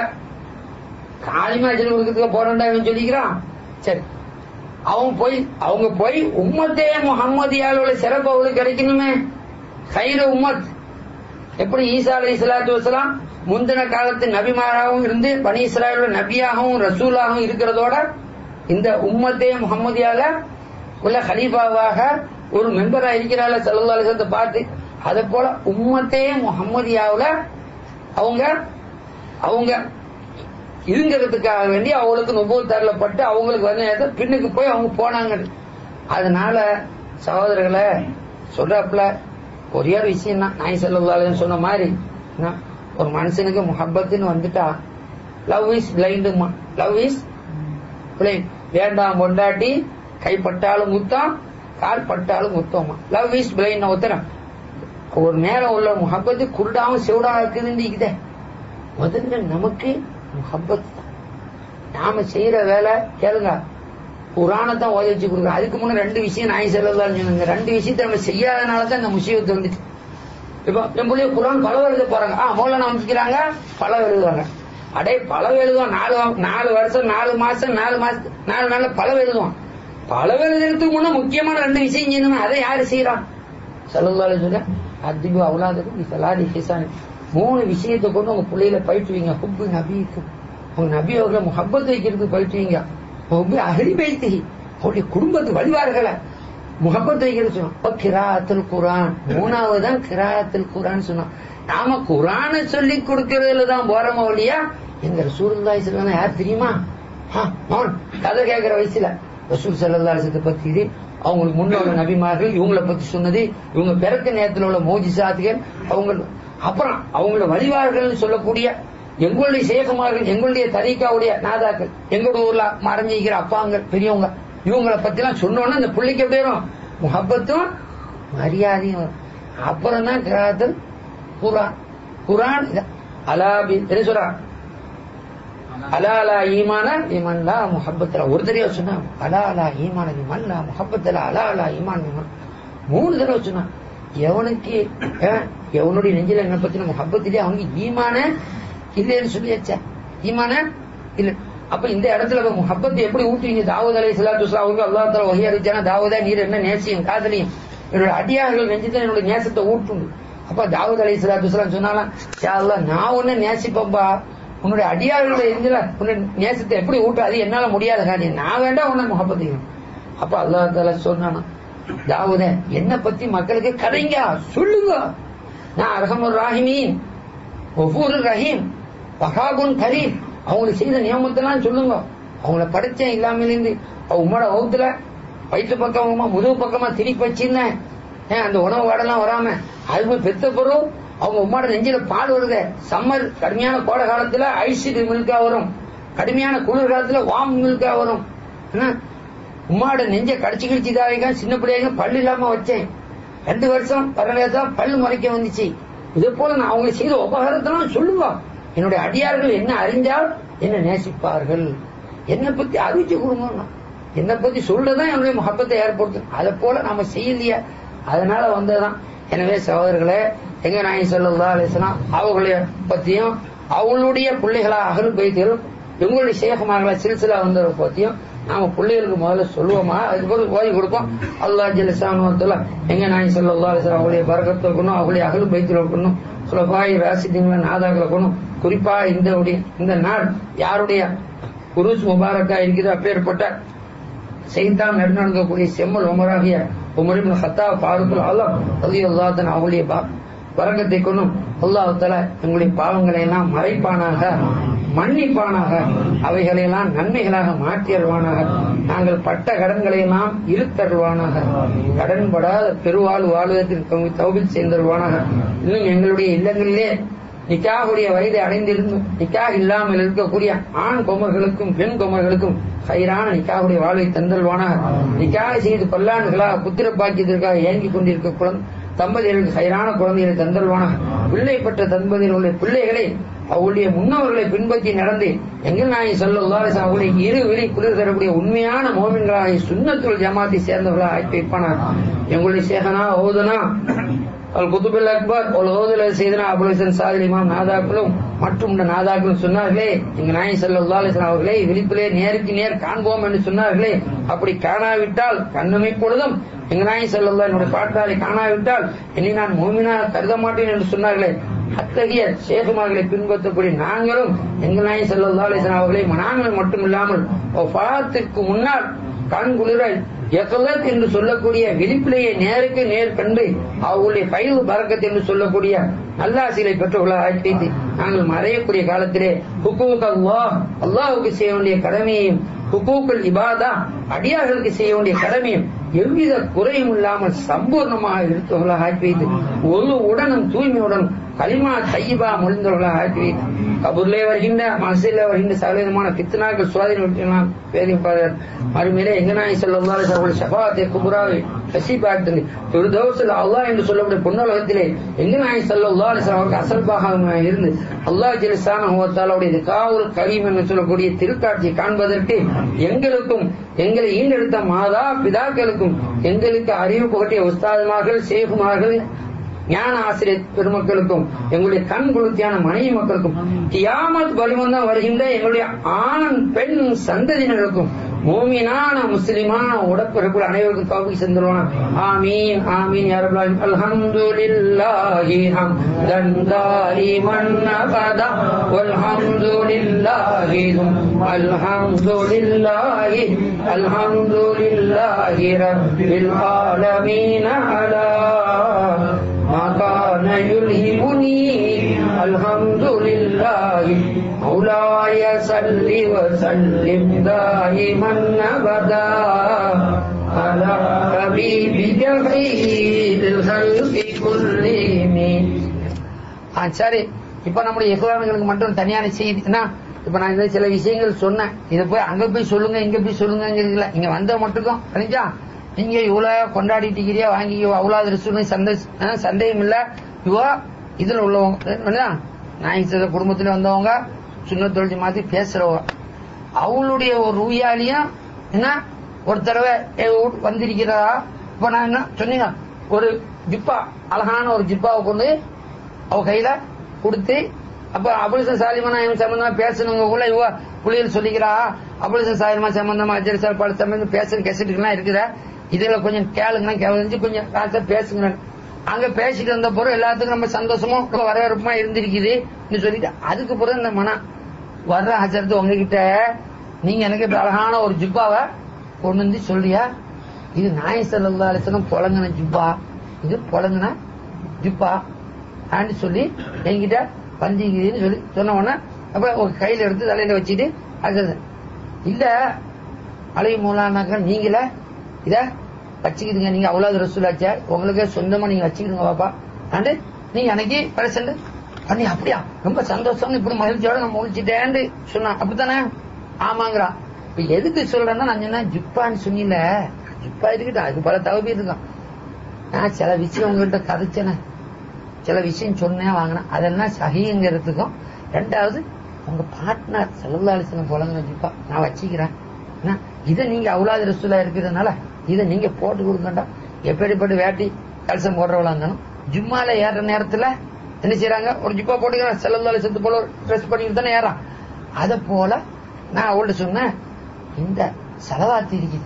Speaker 1: காலிமா சொல்லி கொடுக்கறதுக்கு போறேன்டா இவன் சொல்லிக்கிறான் சரி அவங்க போய் அவங்க போய் உம்மத்தே முகம்மதியால் உள்ள சிறப்பு அவங்களுக்கு கிடைக்கணுமே கயிறு உம்மத் எப்படி ஈசா அலி இஸ்லாத்து வசலாம் முந்தின காலத்து நபிமாராகவும் இருந்து பனி இஸ்ராயலோட நபியாகவும் ரசூலாகவும் இருக்கிறதோட இந்த உம்மத்தே முகம்மதியால உள்ள ஹலீஃபாவாக ஒரு மெம்பரா இருக்கிறாள் சல்லா அலிசத்தை பார்த்து அதே போல உம்மத்தே முகம்மதியாவுல அவங்க அவங்க இருங்கிறதுக்காக வேண்டி அவங்களுக்கு நுபுவத் தரலப்பட்டு அவங்களுக்கு வந்து நேரத்துல பின்னுக்கு போய் அவங்க போனாங்க அதனால சகோதரர்களை சொல்றாப்புல ஒரே ஒரு விஷயம் தான் நாய் செல்லு சொன்ன மாதிரி என்ன, ஒரு மனுஷனுக்கு முஹப்பத்துன்னு வந்துட்டா லவ் இஸ் பிளைண்டுமா லவ் இஸ் பிளைண்ட் வேண்டாம் பொண்டாட்டி கைப்பட்டாலும் முத்தம் கால் பட்டாலும் முத்தமா லவ் இஸ் பிளைண்ட் ஒருத்தரம் ஒரு மேல உள்ள முஹப்பத்து குருடாவும் செவிடாவும் இருக்குதுன்னு இருக்குதே முதல்ல நமக்கு முஹப்பத் தான் நாம செய்யற வேலை கேளுங்க குரானை தான் ஓதி வச்சு கொடுக்குறோம் அதுக்கு முன்ன ரெண்டு விஷயம் நாய் செல்லலாம் சொன்னாங்க ரெண்டு விஷயத்தை நம்ம செய்யாதனால தான் இந்த முசீபத்து வந்துச்சு இப்போ என் பிள்ளைய குரான் பல எழுத போறாங்க ஆ மௌலான அமைக்கிறாங்க பல எழுதுவாங்க அடே பல எழுதுவோம் நாலு நாலு வருஷம் நாலு மாசம் நாலு மாசம் நாலு நாள்ல பல எழுதுவோம் பல எழுதுறதுக்கு முன்ன முக்கியமான ரெண்டு விஷயம் செய்யணும் அதை யாரு செய்யறான் சல்லல்லாஹு சொல்ல அதிபு அவுலாதுக்கும் சலாதி ஹிசான் மூணு விஷயத்தை கொண்டு உங்க பிள்ளையில பயிற்றுவீங்க ஹுப்பு நபிக்கு உங்க நபி அவர்களை முஹப்பத் வைக்கிறதுக்கு பயிற்றுவீங்க ஹுப்பு அகலி பைத்தி அவருடைய குடும்பத்து வழிவார்களை முகப்பத் வைக்கிறது சொன்னோம் இப்ப கிராத்தில் குரான் மூணாவது தான் கிராத்தில் குரான் சொன்னோம் நாம குரானை சொல்லி கொடுக்கறதுல தான் போறோமோ இல்லையா எங்க ரசூலுல்லாஹி ஸல்லல்லாஹு யார் தெரியுமா ஆ, மௌன் கதை கேட்கிற வயசுல ரசூல் ஸல்லல்லாஹு அலைஹி வஸல்லத்தை பத்தி இது, அவங்களுக்கு முன்ன உள்ள நபிமார்கள் இவங்கள பத்தி சொன்னது இவங்க பிறக்க நேரத்தில் உள்ள மோஜிசாத்துகள் அவங்க அப்புறம் அவங்கள வழிவார்கள் சொல்லக்கூடிய எங்களுடைய சேகமார்கள் எங்களுடைய தரீக்காவுடைய நாதாக்கள் எங்களுடைய ஊர்ல மறைஞ்சிக்கிற அப்பாங்கள் பெரியவங்க இவங்கள பத்தி எல்லாம் சொன்னோன்னா இந்த பிள்ளைக்கு எப்படி வரும் முகப்பத்தும் மரியாதையும் வரும் அப்புறம் தான் கிராத்தல் குரான் குரான் இது. அலாபி என்ன சொல்றான் அலா அலா ஈமான ஈமன்லா முஹப்பத்துல ஒரு தடவை சொன்னா அலா அலா ஈமான ஈமன்லா முஹப்பத்துல அலா அலா ஈமான் ஈமான் மூணு தடவை சொன்னான் எவனுக்கு அஹ், எவனுடைய நெஞ்சில என்ன பத்தின முஹப்பத்திலே அவனுக்கு ஈமான இல்லைன்னு சொல்லியாச்சா ஈமான இல்ல அப்ப இந்த இடத்துல இப்ப முஹப்பத்தை எப்படி ஊட்டுவீங்க தாவூத் அலை சலாத்து அவங்க அல்லா தலா வகை அறிவிச்சானா தாவூதா நீர் என்ன நேசியும் காதலியும் என்னோட அடியார்கள் நெஞ்சத்தை என்னோட நேசத்தை ஊட்டுங்க அப்ப தாவூத் அலை சலாத்து சொன்னாலாம் யா அல்லாஹ், நான் ஒண்ணு நேசிப்பப்பா உன்னுடைய அடியார்களோட எந்தில உன்னுடைய நேசத்தை எப்படி ஊட்டாது என்னால முடியாத காரியம் நான் வேண்டாம் உன்னை முகப்பத்தையும் அப்ப அல்லா தால சொன்னானா தாவூத என்ன பத்தி மக்களுக்கு கதைங்க சொல்லுங்க நான் அரகமுர் ராஹிமீன் ஒவ்வொரு ரஹீம் வஹாபுன் கரீம் அவங்களுக்கு செய்த நியமத்தெல்லாம் சொல்லுங்க அவங்கள படைச்சேன் இல்லாமல் இருந்து அவ உம்மோட வகுத்துல வயிற்று பக்கமா முதுகு பக்கமா திருப்பி வச்சிருந்தேன் ஏன் அந்த உணவு வாடெல்லாம் வராம அது போய் பெத்த பிறகு அவங்க உம்மோட நெஞ்சில பால் வருது சம்மர் கடுமையான கோடை காலத்துல ஐசிட் மில்கா வரும் கடுமையான குளிர் காலத்துல வாம் மில்கா வரும் என்ன? உம்மாட நெஞ்ச கடிச்சு கிடிச்சு இதாக சின்ன பிள்ளைங்க பல்லு இல்லாம வச்சேன் ரெண்டு வருஷம் பரவாயில்ல பல்லு முறைக்க வந்துச்சு இதே போல நான் அவங்களுக்கு செய்த உபகாரத்தெல்லாம் சொல்லுங்க என்னுடைய அடியார்கள் என்ன அறிஞ்சால் என்ன நேசிப்பார்கள் என்னை பத்தி அறிவிச்சு கொடுங்க என்னை பத்தி சொல்றதுதான் என்னுடைய முகப்பத்தை ஏற்படுத்தும் அதை போல நாம செய்யலையா அதனால வந்ததுதான் எனவே சகோதரர்களே எங்க நாய் சொல்லா அலிஸ்லாம் அவர்களுடைய பத்தியும் அவங்களுடைய பிள்ளைகளா அகல் பைத்தியரும் எங்களுடைய சேகமாக சிறுசிலா வந்தவரை பத்தியும் நாம பிள்ளைகளுக்கு முதல்ல சொல்லுவோமா அதுக்கு பிறகு ஓதி கொடுப்போம் அல்லாஹ் ஜலிசானுவத்துல எங்க நாய் சொல்லா அலிஸ்லாம் அவங்களுடைய பரகத்தை இருக்கணும் அவங்களுடைய அகல் பைத்தியம் இருக்கணும் சுலபாய் ராசிதிங்களை நாதாக்களை இருக்கணும் குறிப்பா இந்த உடைய- இந்த நாள் யாருடைய குருஸ் முபாரக்கா இருக்கிற அப்பேற்பட்ட செய்தான் நடந்தக்கூடிய செம்மல் உமராகிய உமரிபின் ஹத்தா பாருக்குல் அல்லாம் ரதி அல்லாதன் அவளுடைய வரங்கத்தை கொண்டும் அல்லாஹ் தஆலா எங்களுடைய பாவங்களை எல்லாம் மறைப்பானாக மன்னிப்பானாக அவைகளை எல்லாம் நன்மைகளாக மாற்றியருவானாக நாங்கள் பட்ட கடன்களை எல்லாம் இருத்தருவானாக கடன் படாத பெருவாழ் வாழ்வதற்கு தௌபில் செய்தருவானாக இன்னும் எங்களுடைய இல்லங்களிலே நிக்காவுடைய வயதை அடைந்திருந்தும் நிக்காக இல்லாமல் இருக்கக்கூடிய ஆண் கொமர்களுக்கும் பெண் கொமர்களுக்கும் கயிறான நிக்காவுடைய வாழ்வை தந்தல்வானாக நிக்காக செய்து பல்லாண்டுகளாக புத்திர பாக்கியத்திற்காக ஏங்கிக் கொண்டிருக்க குழந்தை தம்பதியர்களுக்கு கயிறான குழந்தைகளை தந்தல்வானாக பிள்ளை பெற்ற தம்பதியினுடைய பிள்ளைகளை அவருடைய முன்னவர்களை பின்பற்றி நடந்து எங்கள் நாயை சொல்ல அவருடைய இரு விழி குளிர் தரக்கூடிய உண்மையான மோமின்களாக சுண்ணத்துள் ஜமாத்தை சேர்ந்தவர்களாக ஆக்கி வைப்பானார் எங்களுடைய சேகனா ஓதனா அல் குத்துபில் அக்பர் ஒரு ஓதுல செய்தனா அபுலசன் சாதில் இமாம் நாதாக்களும் மற்றும் இந்த நாதாக்களும் சொன்னார்களே எங்க நாய் சல்லா அலிஸ்லாம் அவர்களே விழிப்பிலே நேருக்கு நேர் காண்போம் என்று சொன்னார்களே அப்படி காணாவிட்டால் கண்ணுமை பொழுதும் எங்க நாய் சல்லா என்னுடைய பாட்டாரை காணாவிட்டால் என்னை நான் மூமினா கருத மாட்டேன் என்று சொன்னார்களே அத்தகைய சேகுமார்களை பின்பற்றக்கூடிய நாங்களும் எங்கள் நாய் சல்லா அலிஸ்லாம் அவர்களை நாங்கள் மட்டும் இல்லாமல் பலாத்திற்கு முன்னால் கண் குளிர எகலத் என்று சொல்லக்கூடிய விழிப்பிலேயே நேருக்கு நேர் கண்டு அவர்களுடைய பயிர் பறக்கத் என்று சொல்லக்கூடிய நல்லாசிலை பெற்றவர்களாக ஆக்கி நாங்கள் மறையக்கூடிய காலத்திலே ஹுக்கூக் அல்லாஹ் அல்லாஹுக்கு செய்ய வேண்டிய கடமையையும் ஹுக்கூக்குல் இபாதா அடியார்களுக்கு செய்ய வேண்டிய கடமையும் எவ்வித குறையும் இல்லாமல் சம்பூர்ணமாக இருந்தவர்களாக ஆக்கி வைத்து ஒரு உடனும் தூய்மையுடன் கலிமா தையபா முடிந்தவர்களாக ஆக்கி வைத்து கபூர்லே வருகின்ற மனசில வருகின்ற சகலவிதமான பித்தனாக்கள் சுவாதீனம் பேரிப்பாளர் மறுமையிலே எங்க நாய் சொல்லவாறு அவர்கள் ஷபாத்தை குபுராவை கசிபாட்டு தொழுதோசில் அல்லாஹ் என்று சொல்லக்கூடிய பொன்னுலகத்திலே எங்க நாய் சொல்லா அவருக்கு அசல்பாக இருந்து அல்லாஹ் ஜெலிசான ஹோத்தாலுடைய காவல் கரீம் என்று சொல்லக்கூடிய திருக்காட்சியை காண்பதற்கு எங்களுக்கும் எங்களை ஈண்டெடுத்த மாதா பிதாக்களுக்கும் எங்களுக்கு அறிவு புகட்டிய உஸ்தாதுமார்கள் சேகுமார்கள் ஞான ஆசிரியர் பெருமக்களுக்கும் எங்களுடைய கண் குளுத்தியான மனைவி மக்களுக்கும் கியாமத் வலிவந்தம் வருகின்ற எங்களுடைய ஆண் பெண் சந்ததியினருக்கும் மூமினான முஸ்லிமான உடப்பிறப்புகள் அனைவருக்கும் தௌபிக் செந்துருவான ஆமீன் ஆமீன் யா ரப்பல் ஆலமீன் அல்ஹம்துலில்லாஹி ஹம்தன் தாயிமன் அபதா வல்ஹம்துலில்லாஹி அல்ஹம்துலில்லாஹி அல்ஹம்துலில்லாஹி ரப்பில் ஆலமீன் அலா ما كان يلهمني الحمد لله مولاي صل وسلم دائما ابدا على حبيبك خير الخلق كلهم சரி இப்ப நம்முடைய இஸ்லாமியர்களுக்கு மட்டும் தனியான செய்தி என்ன இப்ப நான் இந்த சில விஷயங்கள் சொன்னேன் இதை போய் அங்க போய் சொல்லுங்க இங்க போய் சொல்லுங்க இங்க வந்த மட்டுக்கும் தெரிஞ்சா நீங்க இவ்வளவு கொண்டாடிட்டு இருக்கிறியா வாங்கி அவ்வளவு ரிசுனை சந்தை சந்தேகம் இல்ல இவோ இதுல உள்ளவங்க நாயக குடும்பத்துல வந்தவங்க சுண்ண தொழில் மாதிரி பேசுறவங்க அவளுடைய ஒரு ரூயாலியும் என்ன ஒரு தடவை வந்திருக்கிறா இப்ப நான் என்ன சொன்னீங்க ஒரு ஜிப்பா அழகான ஒரு ஜிப்பாவை கொண்டு அவ கையில கொடுத்து அப்ப அபுலிசன் சாலிமனா சம்பந்தமா பேசணுங்க கூட இவ புள்ளியில் சொல்லிக்கிறா அபுலிசன் சாலிமா சம்பந்தமா அஜர் சார் பல சம்பந்தம் பேசுற கெசட்டுலாம் இருக்குதா இதுல கொஞ்சம் கேளுங்க கேளுங்க கொஞ்சம் காசா பேசுங்க அங்க பேசிட்டு வந்த பிறகு எல்லாத்துக்கும் நம்ம சந்தோஷமும் வரவேற்புமா இருந்திருக்குது சொல்லிட்டு அதுக்கு பிறகு இந்த மனம் வர்ற ஆச்சரத்து உங்ககிட்ட நீங்க எனக்கு இப்ப அழகான ஒரு ஜிப்பாவை கொண்டு வந்து சொல்றியா இது நாய் செல்லா அலிசனம் புழங்கின ஜிப்பா இது புழங்கின ஜிப்பா ஆண்டு சொல்லி என்கிட்ட வந்திக்குதுன்னு சொல்லி சொன்ன உடனே அப்ப ஒரு கையில எடுத்து தலையில வச்சுட்டு அது இல்ல அலை மூலானாக்க நீங்கள இத வச்சுக்கிதுங்க நீங்க அவ்வளவு ரசூலாச்சா உங்களுக்கு சொந்தமா நீங்க வச்சுக்கிடுங்க பாப்பா ஆண்டு நீங்க அன்னைக்கு பிரசன்ட் பண்ணி அப்படியா ரொம்ப சந்தோஷம் இப்படி மகிழ்ச்சியோட நம்ம முடிச்சுட்டேன்னு சொன்னா அப்படித்தானே ஆமாங்கிறான் இப்ப எதுக்கு சொல்றேன்னா நான் சொன்ன ஜிப்பான்னு சொன்னில ஜிப்பா இருக்கட்டும் அதுக்கு பல தகுதி இருக்கும் நான் சில விஷயம் உங்ககிட்ட கதைச்சேனே சில விஷயம் சொன்னேன் வாங்கினேன் அதெல்லாம் சகிங்கிறதுக்கும் ரெண்டாவது உங்க பார்ட்னர் செல்லல்லாலிசனம் போலங்க ஜிப்பா நான் வச்சுக்கிறேன் இதை நீங்க அவ்வளவு ரசூலா இருக்கிறதுனால இதை நீங்க போட்டு கொடுக்கண்டா எப்படிப்பட்ட வேட்டி கலசம் போடுறவளா இருந்தாலும் ஜும்மால ஏற நேரத்துல என்ன செய்யறாங்க ஒரு ஜிப்பா போட்டுக்கிறான் செல்லல்லாலி செத்து போல ட்ரெஸ் பண்ணிட்டு தானே ஏறான் அத போல நான் அவள்கிட்ட சொன்னேன் இந்த செலவாத்தி இருக்குது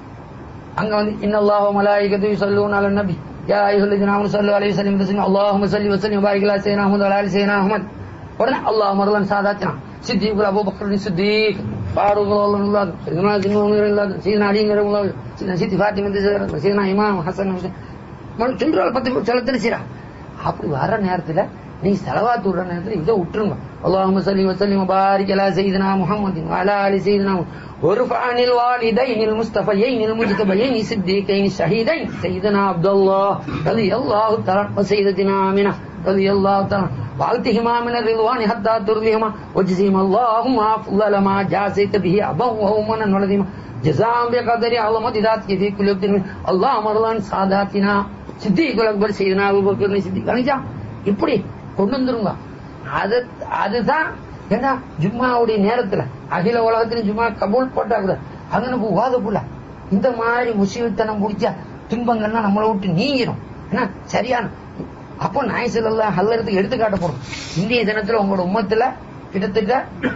Speaker 1: அங்க வந்து இன்னல்லாஹ் மலாயிகத்து யுஸல்லூன அலன் நபி யா அய்யுஹல்லதீன ஆமனு ஸல்லு அலைஹி வஸல்லம் தஸ்லீமா அல்லாஹும்ம ஸல்லி வஸல்லிம் வபாரிக் அலா சய்யினா முஹம்மது வ அலா ஆலி சய்யினா முஹம்மத் உடனே அல்லாஹ் மரலன் சாதாத்தினா சித்திகுல் அபூபக்கர் சித்திக் பாருக் அல்லாஹ் சையதுனா ஜின்னு சீனா அலிங்கர் சீனா சித்தி ஃபாத்திமா சீனா இமாம் ஹசன் மன் சொல்றால பத்தி சொல்லத்துல சீரா அப்படி வர நேரத்துல நீ செலவாத்து விடுற நேரத்துல இதை விட்டுருங்க அல்லாஹும்ம ஸல்லி வஸல்லிம் வபாரிக் அலா சய்யினா முஹம்மதின் வ அலா ஆலி சய்யினா وارفع الوالدين المصطفيين المجتبيين صديقين الشهيدين سيدنا عبد الله رضي الله تعالى وسيدتنا آمنة رضي الله تعالى وعلتهما من الرضوان حتى ترضيهما وجزيهما اللهم أفضل ما جازيت به أبا وأمنا ولدهما جزاء بقدر عظمة ذاتك في كل وقت من اللهم ارضى ساداتنا صديق الأكبر سيدنا أبو بكر صديق அனிஜா இப்படி கொண்டு வந்துருங்க அது அதுதான் ஏன்னா ஜும்மாவுடைய நேரத்துல அகில உலகத்திலும் ஜும்மா கபூல் போட்டா கூட அங்க நம்ம வாதப்புல இந்த மாதிரி முசீபத்தனம் முடிச்சா துன்பங்கள்லாம் நம்மளை விட்டு நீங்கிரும் ஏன்னா சரியான அப்போ நாய் செல்லாம் ஹல்லறதுக்கு எடுத்து காட்ட போறோம் இந்திய தினத்துல உங்களோட உம்மத்துல கிட்டத்தட்ட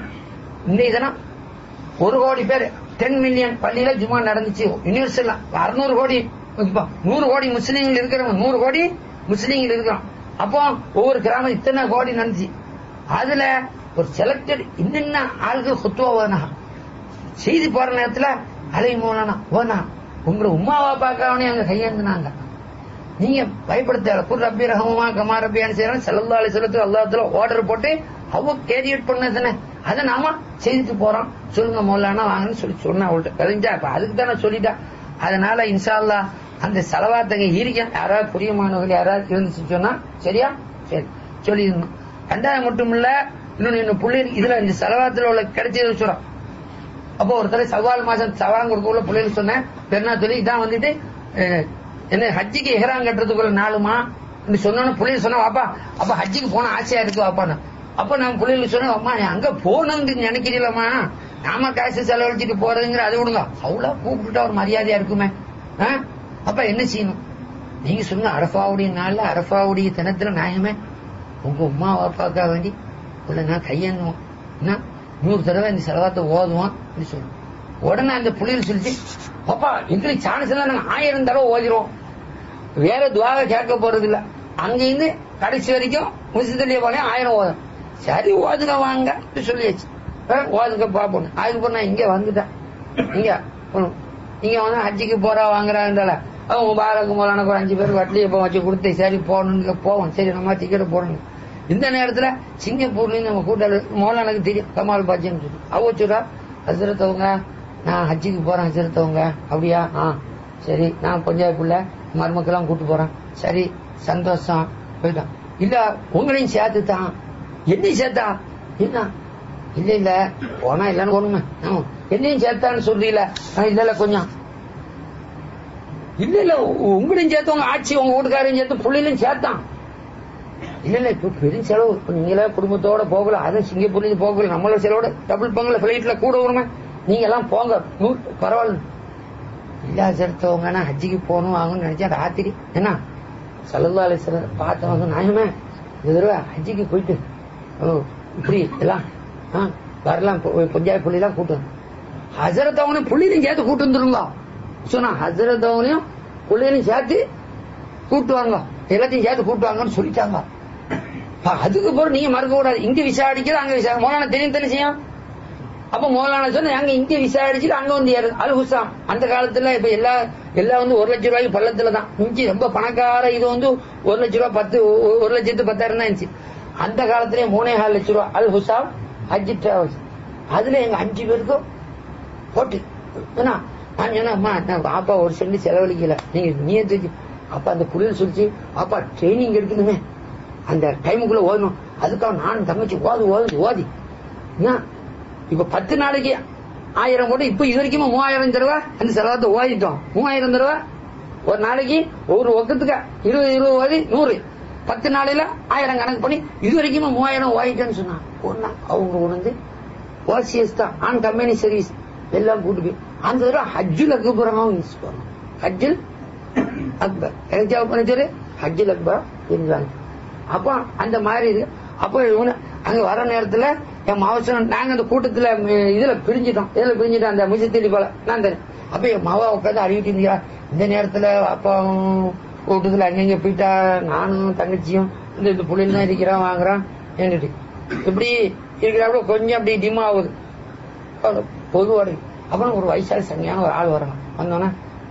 Speaker 1: இந்திய தினம் ஒரு கோடி பேர் டென் மில்லியன் பள்ளியில ஜுமா நடந்துச்சு யூனிவர்சல் அறுநூறு கோடி இப்ப நூறு கோடி முஸ்லீம்கள் இருக்கிறவங்க நூறு கோடி முஸ்லீம்கள் இருக்கிறோம் அப்போ ஒவ்வொரு கிராமம் இத்தனை கோடி நடந்துச்சு அதுல ஒரு செலக்டட் இன்னென்ன ஆள்கள் ஹுத்துவா செய்தி போற நேரத்துல அலை மூலனா ஓனா உங்களை உமாவா பார்க்கவனே அங்க கையேந்தினாங்க நீங்க பயப்படுத்த குர் ரப்பி ரஹமுமா கமா ரப்பியான்னு செய்யறோம் செல்லல்லா அலி சொல்லத்துக்கு அல்லாத்துல ஆர்டர் போட்டு அவ கேரியட் பண்ணதுன்னு அதை நாம செய்துட்டு போறோம் சொல்லுங்க மௌலானா வாங்கன்னு சொல்லி சொன்னா அவள்கிட்ட கலைஞ்சா இப்ப அதுக்கு தான் நான் சொல்லிட்டேன் அதனால இன்ஷா அல்லா அந்த செலவாத்தங்க இருக்கேன் யாராவது புரியமானவர்கள் யாராவது இருந்துச்சு சொன்னா சரியா சரி சொல்லிடணும் ரெண்டாவது மட்டும் இல்ல இன்னொன்னு இன்னும் புள்ளி இதுல இந்த செலவாத்துல உள்ள கிடைச்சது சொல்றோம் அப்போ ஒருத்தர் சவால் மாசம் சவாலம் கொடுக்கல பிள்ளைகள் சொன்னேன் பெருனா சொல்லி இதான் வந்துட்டு அஹ், என்ன ஹஜ்ஜிக்கு எஹராம் கட்டுறதுக்குள்ள நாளுமா சொன்னோன்னு பிள்ளைகள் சொன்னா வாப்பா அப்ப ஹஜ்ஜிக்கு போன ஆசையா இருக்கு வாப்பான்னு அப்ப நான் பிள்ளைகளுக்கு சொன்னேன் அம்மா நீ அங்க போகணும்னு நினைக்கிறீங்களம்மா நாம காசு செலவழிச்சிட்டு போறதுங்கிற அது விடுங்க அவ்வளவு கூப்பிட்டுட்டா ஒரு மரியாதையா இருக்குமே ஆ? அப்ப என்ன செய்யணும் நீங்க சொல்லுங்க அரபாவுடைய நாள்ல அரபாவுடைய தினத்துல நாயமே உங்க உமா வாப்பாக்கா வேண்டி உள்ள நான் கையேந்துவோம் என்ன நூறு தடவை இந்த செலவாத்தை ஓதுவோம் அப்படின்னு சொல்லு உடனே அந்த புள்ளியில் சொல்லிச்சு பாப்பா எங்களுக்கு சான்ஸ் எல்லாம் நாங்க ஆயிரம் தடவை ஓதிருவோம் வேற துவாக கேட்க போறது இல்ல அங்கிருந்து கடைசி வரைக்கும் முசித்தலிய போல ஆயிரம் ஓதும் சரி ஓதுங்க வாங்க அப்படின்னு சொல்லியாச்சு அஹ், ஓதுங்க பாப்போம் அதுக்கப்புறம் நான் இங்க வந்துட்டேன் இங்க ம், இங்க வந்து ஹஜ்ஜிக்கு போறா வாங்குறாங்கல்ல அவங்க முபாரக் மோலான ஒரு அஞ்சு பேருக்கு வட்டிலியை இப்போ வச்சு கொடுத்து சரி போகணும்னு போவோம் சரி நம்ம டிக்கெட் போடணும் இந்த நேரத்துல சிங்கப்பூர்ல நம்ம கூட்டாளி மோலானுக்கு தெரியும் கமால் பாச்சின்னு சொல்லி அவ சொல்றா ஹசரத்தவங்க நான் ஹஜ்ஜிக்கு போறேன் ஹசரத்தவங்க அப்படியா ஆ சரி நான் பஞ்சாயத்து புள்ள மருமக்கெல்லாம் கூட்டு போறேன் சரி சந்தோஷம் போயிட்டான் இல்ல உங்களையும் சேர்த்து தான் என்னையும் சேர்த்தா என்ன இல்ல இல்ல போனா இல்லன்னு ஒண்ணுமே ஆமா. என்னையும் சேர்த்தான்னு சொல்றீல இல்ல இல்ல கொஞ்சம் இல்ல இல்ல உங்களையும் சேர்த்து உங்க ஆட்சி உங்க வீட்டுக்காரையும் சேர்த்து புள்ளையிலும் சேர்த்தான் இல்ல இல்ல இப்ப பெரும் செலவு இப்ப நீங்களே குடும்பத்தோட போகல அதுவும் சிங்கப்பூர்ல போகல நம்மள செலவோட டபுள் பங்கல பிளைட்ல கூட வருமே நீங்க எல்லாம் போங்க நூ- பரவாயில்ல இல்ல செலுத்தவங்கன்னா ஹஜ்ஜிக்கு போகணும் ஆகும்னு நினைச்சா ராத்திரி என்ன சல்லல்லா அலிஸ்வரர் பார்த்தவங்க நாயமே இந்த தடவை ஹஜ்ஜிக்கு போயிட்டு ஓ, இப்படி எல்லாம் ஆ, வரலாம் பஞ்சாயத்து புள்ளிலாம் கூட்டு ஹசரத் அவனையும் புள்ளிலையும் சேர்த்து கூட்டு வந்துருங்க சொன்னா ஹசரத் அவனையும் புள்ளிலையும் சேர்த்து கூட்டுவாங்க எல்லாத்தையும் சேர்த்து கூட்டுவாங்கன்னு சொல்லிட்டாங்க அப்ப அதுக்கு பிறகு நீங்க மறக்க கூடாது இங்க விசாரிக்கிறது அங்க விசாரி மோலான தெரியும் தானே செய்யும் அப்ப மோலான சொன்ன அங்க இங்க விசாரிச்சுட்டு அங்க வந்து ஏறு அல் ஹுசாம் அந்த காலத்துல இப்ப எல்லா எல்லாம் வந்து ஒரு லட்சம் ரூபாய்க்கு பள்ளத்துல தான் இஞ்சி ரொம்ப பணக்கார இது வந்து ஒரு லட்ச ரூபாய் பத்து ஒ- ஒரு லட்சத்து பத்தாயிரம் தான் இருந்துச்சு அந்த காலத்திலே மூணே கால் லட்ச ரூபாய் அல் ஹுசாம் ஹஜ் டிராவல்ஸ் அதுல எங்க அஞ்சு பேருக்கும் போட்டு ஏன்னா நான் சொன்னேன் அம்மா நான் பாப்பா ஒரு செண்டு செலவழிக்கல நீங்க நீயத்து வச்சு அப்ப அந்த புள்ளியில் சொல்லிச்சு பாப்பா ட்ரைனிங் எடுக்கணுமே அந்த டைமுக்குள்ள ஓதணும் அதுக்காக நானும் தங்கச்சி ஓது ஓது ஓதி என்ன இப்ப பத்து நாளைக்கு ஆயிரம் கூட இப்ப இது வரைக்கும் மூவாயிரம் தடவை அந்த செலவத்தை ஓதிட்டோம் மூவாயிரம் தடவை ஒரு நாளைக்கு ஒரு ஒக்கத்துக்கு இருபது இருபது ஓதி நூறு பத்து நாளையில ஆயிரம் கணக்கு பண்ணி இது வரைக்கும் மூவாயிரம் ஓதிட்டேன்னு சொன்னான் ஒரு நாள் அவங்க உணர்ந்து ஓசிஎஸ் தான் ஆன் கம்பெனி சர்வீஸ் எல்லாம் கூட்டு போய் அந்த தடவை ஹஜ்ஜுல் அக்பராவும் யூஸ் பண்ணணும் ஹஜ்ஜுல் அக்பர் எனக்கு தேவைப்பட சொல்லு ஹஜ்ஜுல் அக்பர் இருந்தாங்க அப்போ அந்த மாதிரி இது அப்போ இவனு அங்க வர நேரத்துல என் மாவசம் நாங்க அந்த கூட்டத்துல ம், இதுல பிரிஞ்சிட்டோம் இதுல பிரிஞ்சிட்டோம் அந்த முசத்தலி போல நான் தெரியும் அப்ப என் மாவா உட்காந்து அழுகிட்டு இருந்தியா இந்த நேரத்துல அப்பாவும் கூட்டத்துல அங்கங்க போயிட்டா நானும் தங்கச்சியும் இந்த இந்த புள்ளில தான் இருக்கிறான் வாங்குறான் ஏன்னுட்டு இப்படி இருக்கிறாப்புல கொஞ்சம் அப்படி டிம் ஆகுது பொதுவாடு அப்புறம் ஒரு வயசாளி சங்கையான ஒரு ஆள் வரணும் வந்தோன்னா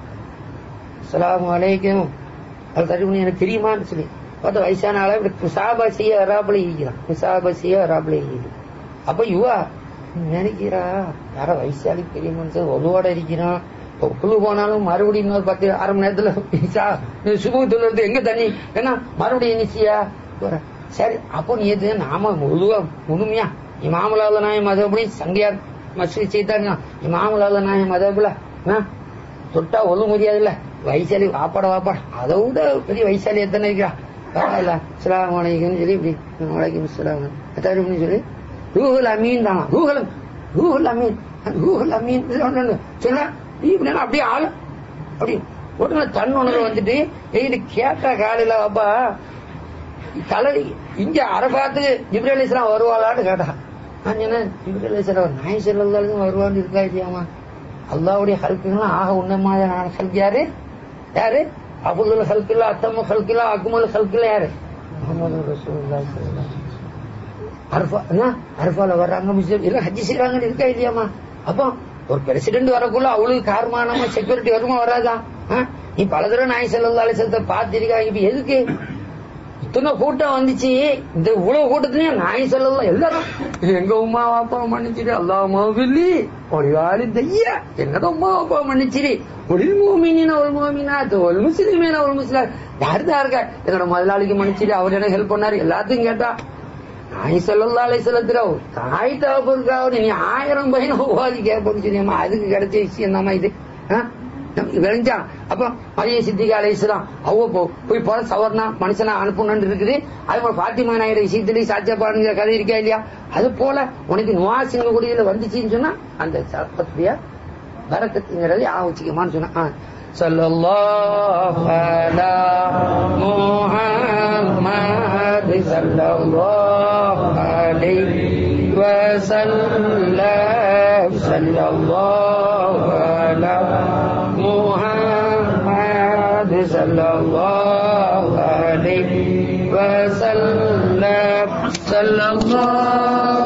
Speaker 1: அஸ்ஸலாமு அலைக்கும் அது தள்ளி பண்ணி எனக்கு தெரியுமான்னு சொல்லி பார்த்த வயசான ஆளா இப்படி முசாபா செய்ய வராப்புல இருக்கிறான் முசாபா செய்ய வராப்புல இருக்குது அப்ப யுவா நினைக்கிறா யார வயசாளி பெரிய மனுஷன் ஒதுவோட இருக்கிறான் இப்ப குழு போனாலும் மறுபடியும் இன்னொரு பத்து அரை மணி நேரத்துல சுபத்துல இருந்து எங்க தண்ணி என்ன மறுபடியும் நிச்சயா போற சரி அப்போ நீ எது நாம முழுவா முழுமையா இமாமுலாத நாயம் மதபடி சங்கையார் மசூதி செய்தாங்க இமாமுலாத நாயம் மதபுல என்ன தொட்டா ஒழுங்கு முடியாதுல்ல வயசாலி வாப்பாட வாப்பாட அதை விட பெரிய வயசாலி எத்தனை இருக்கா பரவாயில்ல அஸ்லாம் வலைக்கும் சொல்லி இப்படி வலைக்கும் அஸ்லாம் அப்படின்னு சொல்லி ரூஹுல் அமீன் தான் ரூஹல் ரூஹுல் அமீன் ரூஹுல் அமீன் சொன்ன சொன்னா நீ இப்படி அப்படியே ஆளு அப்படி உடனே தன் உணர்வு வந்துட்டு எங்கிட்ட கேட்டா காலையில வாப்பா கலை இங்க அரபாத்துக்கு ஜிப்ரேல் இஸ்லாம் வருவாளான்னு கேட்டா நான் சொன்னேன் ஜிப்ரேல் இஸ்லாம் நாய் செல்லாலும் வருவான்னு இருக்கா இல்லையாமா அல்லாவுடைய ஹல்குலாம் ஆக உன்னமான ஹல்க் யாரு யாரு அபுல் ஹல்கில்லா அத்தம்ம ஹல்கில்லா அக்மல் ஹல்கில்லா யாரு முகமது ரசூலுல்லாஹி ஸல்லல்லாஹு அலைஹி வஸல்லம். அரஃபா என்ன அரஃபால வர்றாங்க முஸ்லிம் எல்லாம் ஹஜ்ஜி செய்யறாங்கன்னு இருக்கா இல்லையாமா அப்போ ஒரு பிரசிடென்ட் வரக்குள்ள அவளுக்கு காரணமா செக்யூரிட்டி வருமா வராதா ஆ? நீ பல தடவை நாய் செல்லா செலுத்த பார்த்திருக்கா இப்ப எதுக்கு இத்தனை கூட்டம் வந்துச்சு இந்த இவ்வளவு கூட்டத்திலயும் நாய் சொல்லலாம் எல்லாரும் எங்க உமா அப்பா மன்னிச்சிரு அல்லா மோபில்லி ஒளிவாளி தையா என்னோட உமா அப்பா மன்னிச்சிரு ஒளில் மோமினா ஒரு மோமினா ஒரு முஸ்லிமேனா ஒரு முஸ்லிம் யாருதான் இருக்கா என்னோட முதலாளிக்கு மன்னிச்சிரு அவர் எனக்கு ஹெல்ப் பண்ணாரு எல்லாத்தையும் கேட்டா நாய் சொல்லல்லா அலை செலுத்துற தாய் தகப்பனுக்காக நீ ஆயிரம் பையனை ஓதி கேட்போன்னு சொன்னியம்மா அதுக்கு கிடைச்ச விஷயம் தாம்மா இது ஆ? நமக்கு விளைஞ்சா அப்ப மரிய சித்திகா அலைசலாம் அவ போ போய் போல சவர்ணா மனுஷனா அனுப்பணும்னு இருக்குது அது போல பாத்திமா நாயர் விஷயத்திலேயே சாத்தியப்பாடுங்கிற கதை இருக்கா இல்லையா அது போல உனக்கு நுவாசிங்க குடியில வந்துச்சுன்னு சொன்னா அந்த சத்தத்துடைய வரக்கத்துங்கிறது ஆ வச்சுக்கமான்னு சொன்னா ஆ. ஸல்லல்லாஹு அலா முஹம்மது ஸல்லல்லாஹு அலைஹி வஸல்லம் ஸல்லல்லாஹு அலா முஹம்மது ஸல்லல்லாஹு அலைஹி வஸல்லம் ஸல்லல்லாஹு